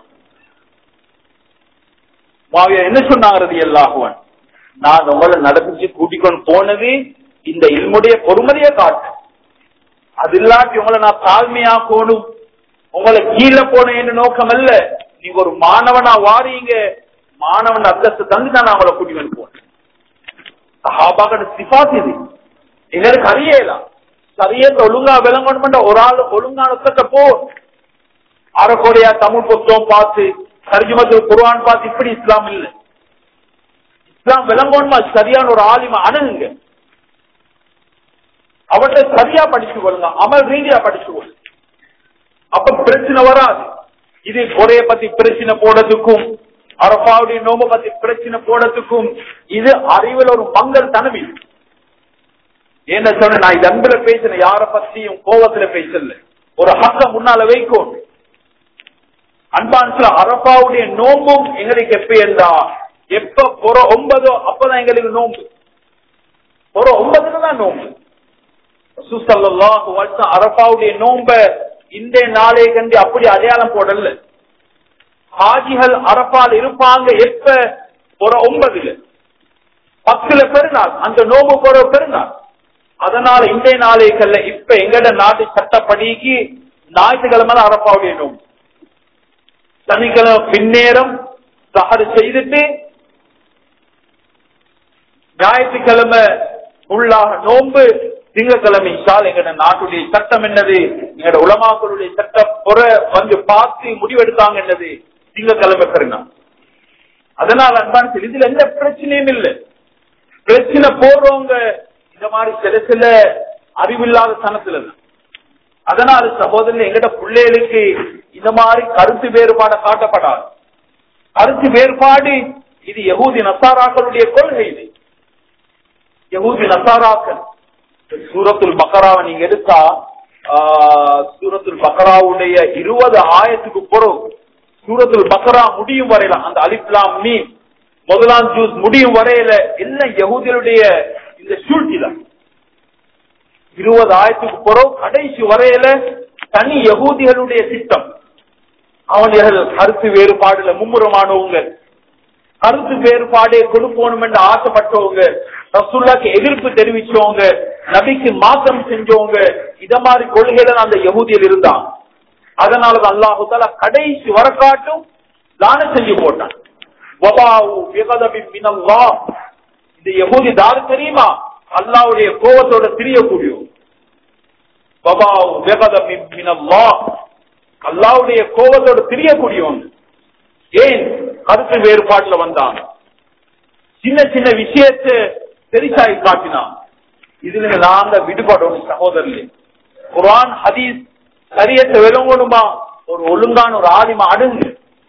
மாவியா என்ன சொன்னாங்கிறது எல்லாகுவன் நான் உங்களை நடப்பிச்சு கூட்டிக்கொண்டு போனது இந்த இல்முடைய பொறுமதியை காட்டு அது இல்லாட்டி உங்களை நான் தாழ்மையாக்கணும் உங்களை கீழே போன நோக்கம் அல்ல நீங்க ஒரு மாணவனா வாரீங்க மாணவன் அந்தஸ்து தந்து தான் நான் உங்களை கூட்டி வந்து போனேன் சஹாபாக்கள் சிபாத் இது எங்களுக்கு அறியலாம் சரியத்தை ஒழுங்கா விளங்கணும் ஒரு ஆள் ஒழுங்கான போ அறக்கோடையா தமிழ் புத்தகம் பார்த்து தர்ஜுமத்து குர்ஆன் பார்த்து இப்படி இஸ்லாம் இல்ல இஸ்லாம் விளங்கணுமா சரியான ஒரு ஆலிமா அணுகுங்க அவர்கிட்ட சரியா படிச்சு கொள்ளுங்க அமல் ரீதியா படிச்சு கொள்ளுங்க அப்ப பிரச்சனை வராது இது கொடைய பத்தி பிரச்சனை போடுறதுக்கும் அரபாவுடைய நோம்ப பத்தி பிரச்சனை போடுறதுக்கும் இது அறிவில் ஒரு மங்கள் தனவி என்ன சொன்ன நான் இது அன்புல பேசின யார பத்தியும் கோபத்துல பேசல ஒரு ஹக்க முன்னால வைக்கும் அன்பான்ஸ்ல அரபாவுடைய நோம்பும் எங்களுக்கு எப்ப இருந்தா எப்ப பொற ஒன்பதோ அப்பதான் எங்களுக்கு நோம்பு பொற ஒன்பதுல தான் நோம்பு சுசல்லாஹு வருஷம் அரபாவுடைய நோம்ப இந்த நாளை கண்டு அப்படி அடையாளம் போடல ஹாஜிகள் அரபால் இருப்பாங்க எப்ப ஒரு ஒன்பதுல பத்துல பெருநாள் அந்த நோம்பு போற பெருநாள் அதனால இந்த நாளைகள்ல இப்ப எங்கட நாட்டு சட்டப்படிக்கு ஞாயிற்றுக்கிழமை அரப்பாவுடைய நோம்பு சனிக்கிழமை பின்னேரம் சஹர் செய்துட்டு ஞாயிற்றுக்கிழமை உள்ளாக நோன்பு திங்கக்கிழமை சால் எங்கட நாட்டுடைய சட்டம் என்னது எங்கட உலமாக்களுடைய சட்டம் புற வந்து பார்த்து முடிவெடுத்தாங்க என்னது திங்கக்கிழமை பெருநாள் அதனால அன்பான சொல்லி இதுல எந்த பிரச்சனையும் இல்லை பிரச்சனை போடுறவங்க இந்த மாதிரி சில சில அறிவில்லாத தனத்துல தான் அதனால சகோதரன் எங்கட பிள்ளைகளுக்கு இந்த மாதிரி கருத்து வேறுபாடு காட்டப்படாது கருத்து வேறுபாடு இது யகூதி நசாராக்களுடைய கொள்கை இது யகூதி நசாராக்கள் சூரத்துல் பக்கராவை நீங்க எடுத்தா சூரத்துல் பக்கராவுடைய இருபது ஆயிரத்துக்கு பிறகு சூரத்துல் பக்கரா முடியும் வரையில அந்த அலிப்லாம் மீ முதலாம் ஜூஸ் முடியும் வரையில எல்லாம் யகூதிகளுடைய இந்த சூழ்ச்சி தான் இருபது ஆயிரத்துக்கு பிறகு கடைசி வரையில தனி யகூதிகளுடைய திட்டம் அவர்கள் கருத்து வேறுபாடுல மும்முரமானவங்க கருத்து வேறுபாடே கொடுக்கணும் என்று ஆசைப்பட்டவங்க ரசுல்லாக்கு எதிர்ப்பு தெரிவிச்சவங்க நபிக்கு மாற்றம் செஞ்சவங்க இத மாதிரி கொள்கையில அந்த யகூதியில் இருந்தான் அதனால அல்லாஹு தாலா கடைசி வரக்காட்டும் தான செஞ்சு போட்டான் இந்த யகூதி தாரு தெரியுமா அல்லாவுடைய கோபத்தோட திரியக்கூடிய அல்லாவுடைய கோபத்தோட திரியக்கூடியவன் ஏன் கருத்து வேறுபாட்டுல வந்தான் சின்ன சின்ன விஷயத்தை தெரிசாய் காட்டினான் இதுல நாங்க விடுபடணும் சகோதரர்களே குரான் ஹதீஸ் சரியத்தை விளங்கணுமா ஒரு ஒழுங்கான ஒரு ஆலிமா அடுங்க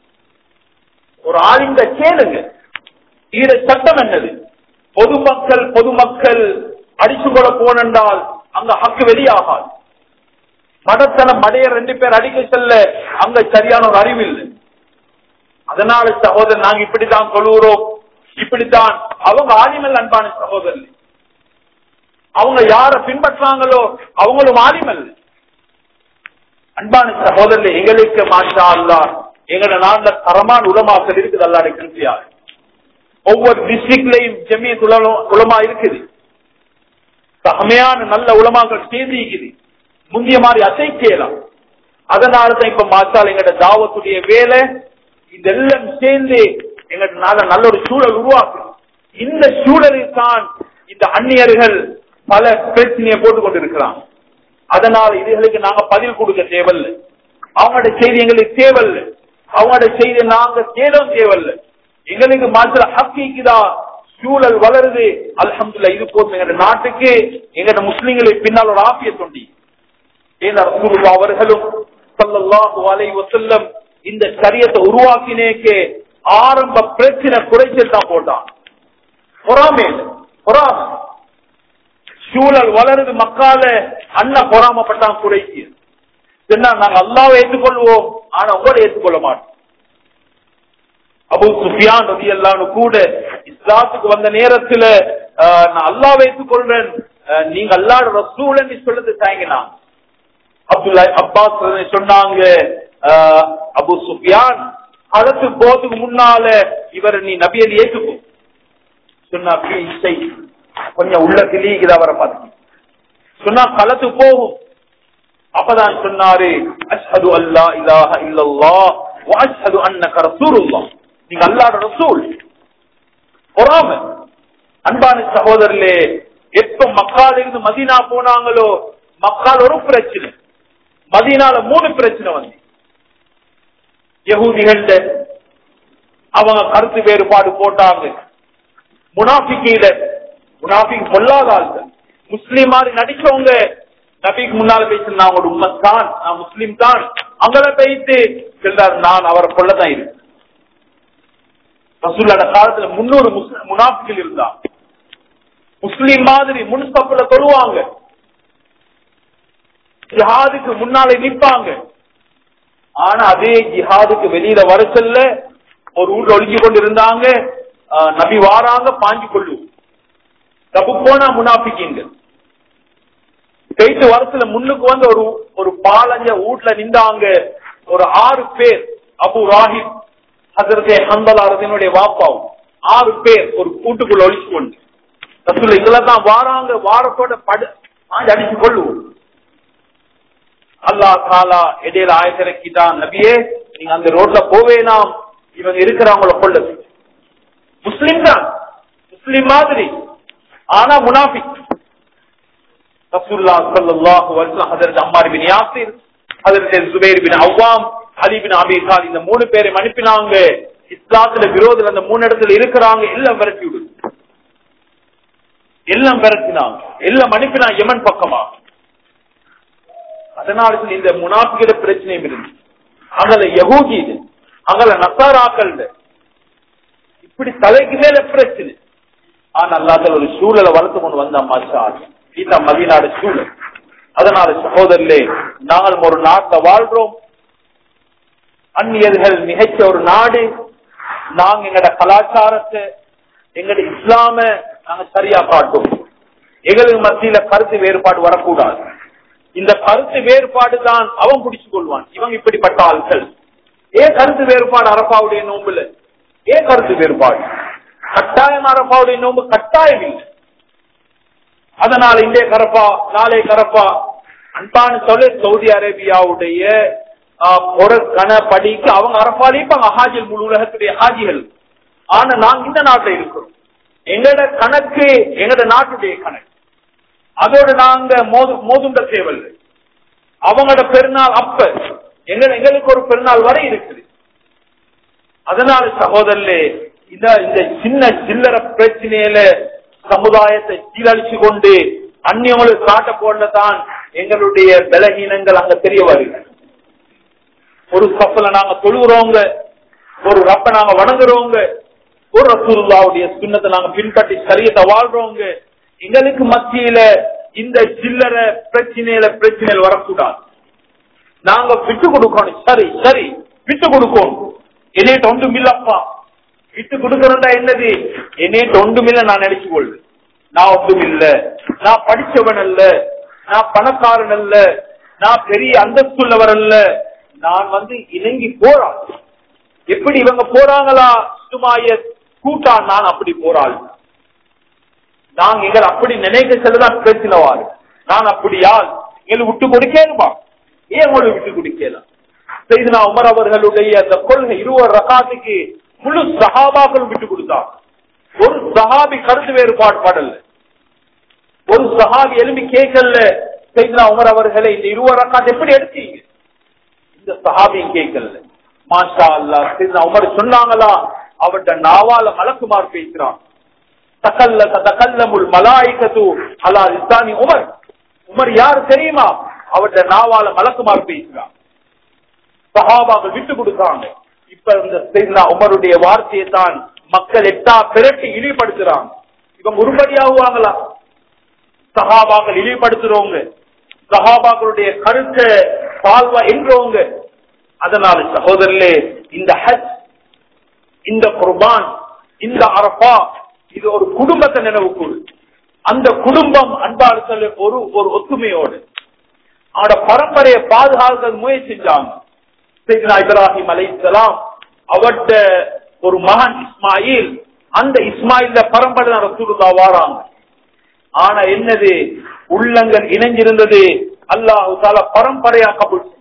ஒரு ஆலிங்க கேளுங்க ஈர சட்டம் என்னது பொதுமக்கள் பொதுமக்கள் அடிச்சு கொள்ள போனென்றால் அங்க ஹக்கு வெளியாகாது மடத்தனம் மடைய ரெண்டு பேர் அடிக்க செல்ல அங்க சரியான ஒரு அறிவு இல்லை அதனால சகோதரர் நாங்க இப்படித்தான் சொல்லுகிறோம் இப்படித்தான் அவங்க ஆலிமல் அன்பான சகோதரர் அவங்க யார பின்பற்றாங்களோ அவங்களும் ஆலிமல் அன்பான சகோதரர் எங்களுக்கு மாஷா அல்லா எங்களோட நாட்டுல தரமான உலமாக்கல் இருக்குது அல்லாட கிருப்பியாக ஒவ்வொரு டிஸ்ட்ரிக்ட்லயும் ஜெமியத் உலமா இருக்குது தகமையான நல்ல உலமாக்கள் சேர்ந்து இருக்குது முந்திய மாதிரி அசைக்கலாம் அதனாலதான் இப்ப மாசால் எங்கட தாவத்துடைய வேலை இதெல்லாம் சேர்ந்து எங்கட நல்ல ஒரு சூழல் உருவாக்கு இந்த சூழலில் தான் இந்த அந்நியர்கள் பல பிரச்சனையை போட்டுக் கொண்டிருக்கிறாங்க அதனால இதுகளுக்கு நாங்க பதில் கொடுக்க தேவையில்லை அவங்களோட செய்தி எங்களுக்கு தேவையில்லை அவங்களோட செய்தி நாங்க தேடும் தேவையில்லை எங்களுக்கு மாத்திர ஹக்கிக்குதா சூழல் வளருது அல்ஹம்துல்லா இது போதும் எங்க நாட்டுக்கு எங்க முஸ்லிம்களை பின்னால் ஒரு ஆப்பிய தொண்டி ஏன் ரசூலுல்லாஹ் அவர்களும் ஸல்லல்லாஹு அலைஹி வஸல்லம் இந்த சரியத்தை உருவாக்கினேக்கு ஆரம்ப பிரச்சனை குறைச்சல் தான் போட்டான் பொறாமை பொறாமை சூழல் வளருது மக்கால அண்ணன் பொறாமப்பட்டான் குறைக்கு சொன்னா நாங்க அல்லாவை ஏற்றுக்கொள்வோம் ஆனா உங்களை ஏற்றுக்கொள்ள மாட்டோம் அபு சுஃபியான் ரதி அல்லான்னு கூட இஸ்லாத்துக்கு வந்த நேரத்துல ஆஹ், நான் அல்லாவை ஏற்றுக்கொள்றேன் ஆஹ், நீங்க அல்லாட ரசூலன்னு சொல்லுறது தாங்கினா அப்துல்லா அப்பாஸ் சொன்னாங்க ஆஹ், அபு சுஃபியான் அதற்கு போதுக்கு முன்னால இவர் நீ நபியல் ஏற்றுக்கோ சொன்னா "Please செய்." கொஞ்சம் உள்ள கிளிக்குது அவரை பார்த்து சொன்னா களத்து போகும் அப்பதான் சொன்னாரு அஷ்ஹது அல்லா இலாஹ இல்லல்லாஹ் வ அஷ்ஹது அன்னக ரசூலுல்லாஹ் நீங்க அல்லாஹ்வோட ரசூல் பொறாம அன்பான சகோதரர்களே எப்ப மக்கால இருந்து மதீனா போனாங்களோ மக்கால் ஒரு பிரச்சனை மதீனால மூணு பிரச்சனை வந்து யகூதிகள்ல அவங்க கருத்து வேறுபாடு போட்டாங்க முனாஃபிக்கையில முனாஃபிக் பொல்லாத ஆள்கள் முஸ்லீம் மாதிரி நடிச்சவங்க நபிக்கு முன்னால பேசி நான் ஒரு உம்மத் தான் நான் முஸ்லீம் தான் அவங்கள பேசி சொல்றாரு நான் அவரை கொள்ளதான் இருக்கு ரசூல்லாட காலத்துல முன்னூறு முனாஃபிகள் இருந்தா முஸ்லீம் மாதிரி முன்ஸ்தப்புல தொழுவாங்க ஜிஹாதுக்கு முன்னாலே நிற்பாங்க ஆனா அதே ஜிஹாதுக்கு வெளியில வர சொல்ல ஒரு ஊர்ல ஒழுங்கி கொண்டு இருந்தாங்க ஆஹ் நபி வாராங்க பாஞ்சு கொள்ளும் தப்பு போனா முனாபிக்கிங்க போயிட்டு வருஷத்துல முன்னுக்கு வந்து ஒரு ஒரு பாலஞ்ச வீட்டுல நின்றாங்க ஒரு ஆறு பேர் அபு ராஹிப் ஹசரதே ஹந்தலாரதனுடைய வாப்பாவும் ஆறு பேர் ஒரு கூட்டுக்குள்ள ஒழிச்சு கொண்டு ரசூல் இதுலதான் வாராங்க வாரத்தோட படு பாஞ்சு அடிச்சு கொள்ளுவோம் அல்லா தாலா இடையில ஆயத்திறக்கிட்டான் நபியே நீங்க அந்த ரோட்ல போவேனாம் இவங்க இருக்கிறவங்கள கொள்ள முஸ்லிம் தான் முஸ்லிம் மாதிரி ஆனா முனாஃபிக் ரசூல்லா ஸல்லல்லாஹு அலைஹி வஸல்லம் ஹஜரத் அம்மார் பின் யாசிர் ஹஜரத் ஜுபைர் பின் அவ்வாம் அலி பின் அபி தாலிப் இந்த மூணு பேரை அனுப்பினாங்க இஸ்லாத்துல விரோதம் அந்த மூணு இடத்துல இருக்கிறாங்க எல்லாம் விரட்டி விடு எல்லாம் விரட்டினாங்க எல்லாம் அனுப்பினா யமன் பக்கமா அதனால இந்த முனாஃபிகிற பிரச்சனையும் இருந்து அங்கல யகூதி இது அங்கல நசாராக்கள் இப்படி தலைக்கு மேல பிரச்சனை ஆனா அல்லாத ஒரு சூழலை வளர்த்து கொண்டு வந்த மாஷா இதுதான் மதியநாடு சூழல் அதனால சகோதரர்களே நாங்கள் ஒரு நாட்டை வாழ்றோம் அந்நியர்கள் மிகச்ச ஒரு நாடு நாங்க எங்கட கலாச்சாரத்தை எங்கட இஸ்லாம நாங்க சரியா காட்டும் எங்களுக்கு மத்தியில கருத்து வேறுபாடு வரக்கூடாது இந்த கருத்து வேறுபாடு தான் அவன் பிடிச்சு கொள்வான் இவங்க இப்படிப்பட்ட ஆட்கள் ஏன் கருத்து வேறுபாடு அரப்பாவுடைய நோம்புல ஏன் கருத்து வேறுபாடு கட்டாயம் அரப்பாவுடைய நோம்பு கட்டாயம் இல்லை அதனால இந்திய கரப்பா நாளை கரப்பா அன்பான சொல்ல சவுதி அரேபியாவுடைய ஒரு கண படிக்கு அவங்க அரப்பாலிப்பாங்க ஹாஜில் முழு உலகத்துடைய ஹாஜிகள் ஆனா நாங்க இந்த நாட்டில் இருக்கிறோம் எங்கட கணக்கு எங்கட நாட்டுடைய கணக்கு அதோட நாங்க மோதுண்ட சேவல் அவங்களோட பெருநாள் அப்ப எங்க எங்களுக்கு ஒரு பெருநாள் வரை இருக்குது அதனால சகோதரே இந்த இந்த சின்ன சில்லற பிரச்சனையில சமுதாயத்தை சீரழிச்சு கொண்டு அந்நியங்களுக்கு காட்ட போடத்தான் எங்களுடைய பலகீனங்கள் அங்க தெரிய வருது ஒரு கப்பல நாங்க தொழுகிறோங்க ஒரு ரப்ப நாங்க வணங்குறோங்க ஒரு ரசூல்லாவுடைய சுண்ணத்தை நாங்க பின்பற்றி சரியத்தை வாழ்றோங்க எங்களுக்கு மத்தியில இந்த சில்லற பிரச்சனையில பிரச்சனைகள் வரக்கூடாது நாங்க விட்டு கொடுக்கணும் சரி சரி விட்டு கொடுக்கணும் என்னைட்டு ஒன்றும் இல்லப்பா விட்டு கொடுக்கறதா என்னது என்னைட்டு ஒன்றும் இல்ல நான் நினைச்சு கொள்வேன் நான் ஒன்றும் இல்ல நான் படிச்சவன் அல்ல நான் பணக்காரன் அல்ல நான் பெரிய அந்தஸ்துள்ளவர் அல்ல நான் வந்து இணங்கி போறான் எப்படி இவங்க போறாங்களா சுமாய கூட்டா நான் அப்படி போறாள் நாங்க எங்களை அப்படி நினைக்க செல்லதான் பேசினவாரு நான் அப்படியால் எங்களுக்கு விட்டு கொடுக்கேனுமா ஏன் உங்களுக்கு விட்டு கொடுக்கலாம் செய்தினா உமர் அவர்களுடைய அந்த கொள்கை இருவர் ரகாத்துக்கு முழு சகாபாக்களும் விட்டு கொடுத்தாங்க ஒரு சஹாபி கருத்து வேறுபாடு பாடல ஒரு சஹாபி எலும்பி கேட்கல செய்தினா உமர் அவர்களை இந்த இருவர் ரகாத் எப்படி எடுத்தீங்க இந்த சஹாபியும் கேட்கல மாஷா அல்லா செய்தினா உமர் சொன்னாங்களா அவர்கிட்ட நாவால மலக்குமார் பேசுறான் தகல்ல தகல்லமுல் மலாய்கத்து அலா இஸ்லாமி உமர் உமர் யாரு தெரியுமா அவர்கிட்ட நாவால மலக்குமார் பேசுறான் சஹாபாக்கள் விட்டு கொடுக்குறாங்க இப்ப இந்த செய்தினா உமருடைய வார்த்தையை தான் மக்கள் எட்டா பிரட்டி இழிவுபடுத்துறாங்க இவங்க உருப்படியாகுவாங்களா சஹாபாக்கள் இழிவுபடுத்துறவங்க சஹாபாக்களுடைய கருத்தை பால்வா என்றவங்க அதனால சகோதரர்களே இந்த ஹஜ் இந்த குர்பான் இந்த அரபா இது ஒரு குடும்பத்தை நினைவு கூறு அந்த குடும்பம் அன்பாளர்கள் ஒரு ஒரு ஒத்துமையோடு அவனோட பரம்பரையை பாதுகாக்க முயற்சி செஞ்சாங்க இப்ராஹிம் அலை சலாம் அவட்ட ஒரு மகன் இஸ்மாயில் அந்த இஸ்மாயில பரம்பரை ரசூலுல்லா வாராங்க ஆனா என்னது உள்ளங்கள் இணைஞ்சிருந்தது அல்லாஹு தால பரம்பரையா கபூல் செய்யும்.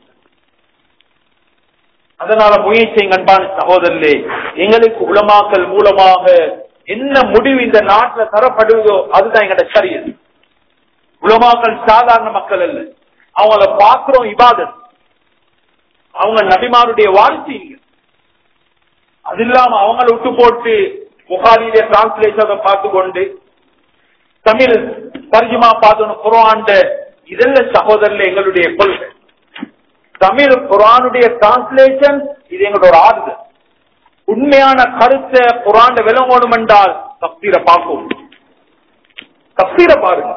அதனால முயற்சி அன்பான சகோதரர்களே எங்களுக்கு உலமாக்கல் மூலமாக என்ன முடிவு இந்த நாட்டில் தரப்படுவதோ அதுதான் எங்கட சரியது உலமாக்கள் சாதாரண மக்கள் அல்ல அவங்கள பாக்குறோம் இபாதத் அவங்க நபிமாருடைய வாழ்க்கைங்க அது இல்லாம அவங்கள விட்டு போட்டு புகாரியில டிரான்ஸ்லேஷனை பார்த்து கொண்டு தமிழ் தர்ஜுமா பார்த்தோம் குரான் இதெல்லாம் சகோதரர்ல எங்களுடைய கொள்கை தமிழ் குரானுடைய டிரான்ஸ்லேஷன் இது எங்களோட ஆறுதல் உண்மையான கருத்தை குரான் விளங்கணும் என்றால் தப்சீரை பார்க்கும் தப்சீரை பாருங்க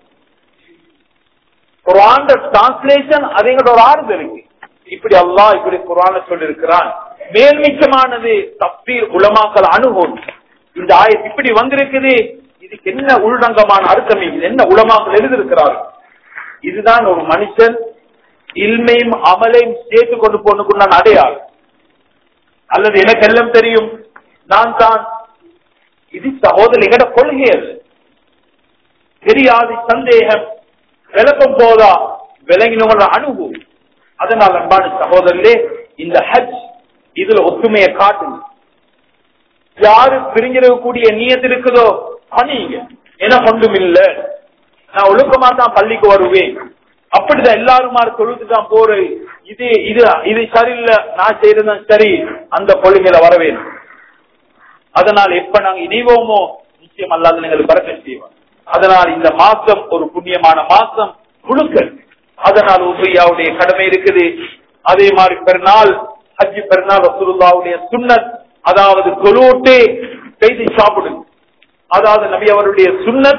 குரான் டிரான்ஸ்லேஷன் அது எங்களோட ஆறுதல் இருக்கு இப்படி அல்லாஹ் இப்படி குரான சொல்லிருக்கிறான் மேல்மிச்சமானது தப்சீர் உலமாக்கல் அணுகும் இந்த ஆயத் இப்படி வந்திருக்குது இதுக்கு என்ன உள்ரங்கமான அர்த்தம் இது என்ன உலமாக்கள் எழுதியிருக்கிறார்கள் இதுதான் ஒரு மனுஷன் இல்மையும் அமலையும் சேர்த்து கொண்டு போனுக்குண்டான அடையாளம் அல்லது எனக்கு எல்லாம் தெரியும் நான் தான் இது சகோதரி எங்கட கொள்கை அல்ல தெரியாது சந்தேகம் விளக்கம் போதா விளங்கினவங்கள அணுகும் அதனால் அன்பான சகோதரர்களே இந்த ஹஜ் இதுல ஒத்துமையை காட்டுங்க யாரு பிரிஞ்சிருக்கக்கூடிய நியத்து இருக்குதோ பணிங்க எனக்கு ஒன்றும் இல்ல நான் ஒழுக்கமா தான் பள்ளிக்கு வருவேன் அப்படிதான் எல்லாருமா தொழுது தான் போறேன் இது இது இது சரியில்லை நான் செய்யறதும் சரி அந்த கொள்கையில வரவேன் அதனால் எப்ப நாங்க இணைவோமோ நிச்சயம் அல்லாத எங்களுக்கு பறக்க செய்வோம் அதனால் இந்த மாசம் ஒரு புண்ணியமான மாசம் குழுக்கள் அதனால் உபையாவுடைய கடமை இருக்குது அதே மாதிரி பெருநாள் ஹஜ்ஜி பெருநாள் ரசூலுல்லாவுடைய சுன்னத் அதாவது தொழுவிட்டு செய்து சாப்பிடுங்க அதாவது நபி அவருடைய சுன்னத்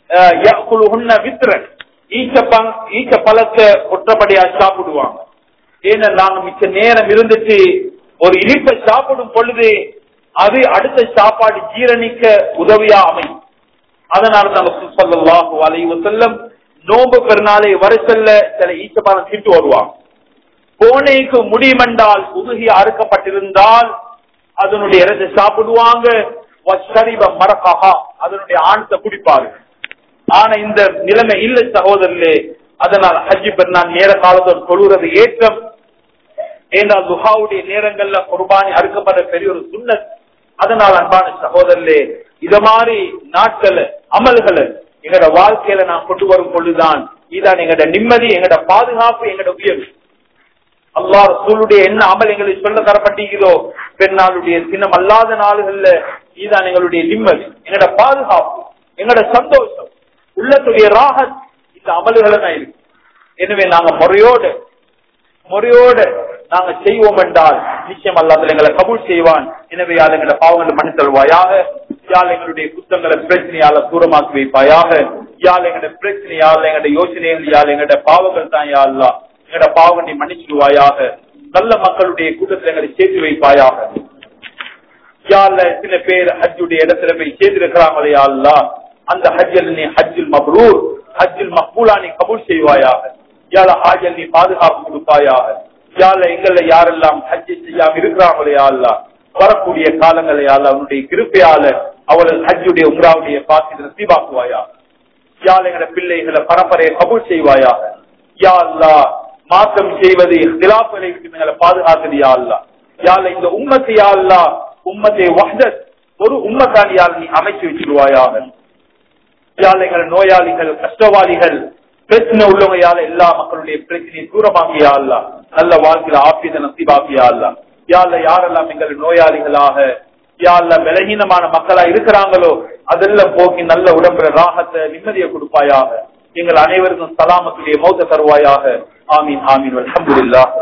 வித்திரன் ஈச்ச ஈச்ச பழத்தை ஒற்றப்படியா சாப்பிடுவாங்க ஏன்னா நாங்க மிச்ச நேரம் இருந்துட்டு ஒரு இனிப்பை சாப்பிடும் பொழுது அது அடுத்த சாப்பாடு ஜீரணிக்க உதவியா அமையும் அதனால நாங்க சொல்லலாஹு அலைவு செல்லம் நோம்பு பெருநாளை வர செல்ல சில ஈச்சப்பழம் திட்டு வருவாங்க கோனைக்கு முடியுமென்றால் உதுகி அறுக்கப்பட்டிருந்தால் அதனுடைய இடத்தை சாப்பிடுவாங்க மரக்காகா அதனுடைய ஆணத்தை குடிப்பாரு ஆனா இந்த நிலைமை இல்லை சகோதரர்களே அதனால் ஹஜ்ஜி பெருநாள் நேர காலத்தோடு தொழுகிறது ஏற்றம் ஏன்றால் துஹாவுடைய நேரங்கள்ல குர்பானி அறுக்கப்பட பெரிய ஒரு சுண்ணத் அதனால் அன்பான சகோதரர்களே இத மாதிரி நாட்கள் அமல்களை எங்கட வாழ்க்கையில நான் கொண்டு வரும் பொழுதுதான் இதான் எங்கட நிம்மதி எங்கட பாதுகாப்பு எங்கட உயர்வு அல்லா ரசூலுடைய என்ன அமல் எங்களுக்கு சொல்ல தரப்பட்டீங்களோ பெருநாளுடைய தினம் அல்லாத நாளுகள்ல இதுதான் எங்களுடைய நிம்மதி எங்கட பாதுகாப்பு எங்கட சந்தோஷம் உள்ளத்துடைய ராகத் இந்த அமல்களை தான் இருக்கு எனவே நாங்க முறையோடு முறையோடு நாங்க செய்வோம் என்றால் நிச்சயம் அல்லாத எங்களை கபூல் செய்வான் எனவே யாழ் எங்களோட பாவங்களை மனு தருவாயாக யாழ் எங்களுடைய குத்தங்களை பிரச்சனையால தூரமாக்கி வைப்பாயாக யாழ் எங்களோட பிரச்சனையால் எங்களோட யோசனைகள் யாழ் எங்களோட பாவங்கள் தான் யாழ்லா எங்களோட பாவங்களை மன்னிச்சிடுவாயாக நல்ல மக்களுடைய கூட்டத்தில் எங்களை சேர்த்து வைப்பாயாக யாழ்ல சில பேர் ஹஜ்ஜுடைய இடத்துல போய் சேர்ந்திருக்கிறாங்களே யாழ்லா அந்த ஹஜ்ஜல் நீ ஹஜ்ஜுல் மப்ரூர் ஹஜ்ஜுல் மக்பூலா நீ கபூல் செய்வாயாக யாழ ஹாஜல் நீ பாதுகாப்பு கொடுப்பாயாக யாழ எங்கள யாரெல்லாம் ஹஜ்ஜை செய்யாம இருக்கிறாங்களே யாழ்லா வரக்கூடிய காலங்களை யாழ் அவனுடைய கிருப்பையால அவளது ஹஜ்ஜுடைய உம்ராவுடைய பாத்தி நசீபாக்குவாயா யாழ் எங்கள பிள்ளைகளை பரம்பரையை கபூல் செய்வாயாக யா அல்லா மாற்றம் செய்வது இலாப்பலை விட்டு எங்களை பாதுகாக்குது யா அல்லா யாழ் இந்த உம்மத்தை யா அல்லா உம்மத்தை வஹ்தத் ஒரு உம்மத்தானியால் நீ அமைச்சு வச்சிருவாயாக யாழ் எங்கள் நோயாளிகள் கஷ்டவாளிகள் பிரச்சனை உள்ளவங்க யாழ எல்லா மக்களுடைய பிரச்சனையை தூரமாக்கியா அல்ல நல்ல வாழ்க்கையில ஆப்பியத நசீபாக்கியா அல்ல யாழ்ல யாரெல்லாம் எங்கள் நோயாளிகளாக யாழ்ல பலகீனமான மக்களா இருக்கிறாங்களோ அதெல்லாம் போக்கி நல்ல உடம்புல ராகத்தை நிம்மதியை கொடுப்பாயாக எங்கள் அனைவருக்கும் சலாமத்துடைய மௌத்த தருவாயாக ஆமீன் ஆமீன் அலமதுல்லா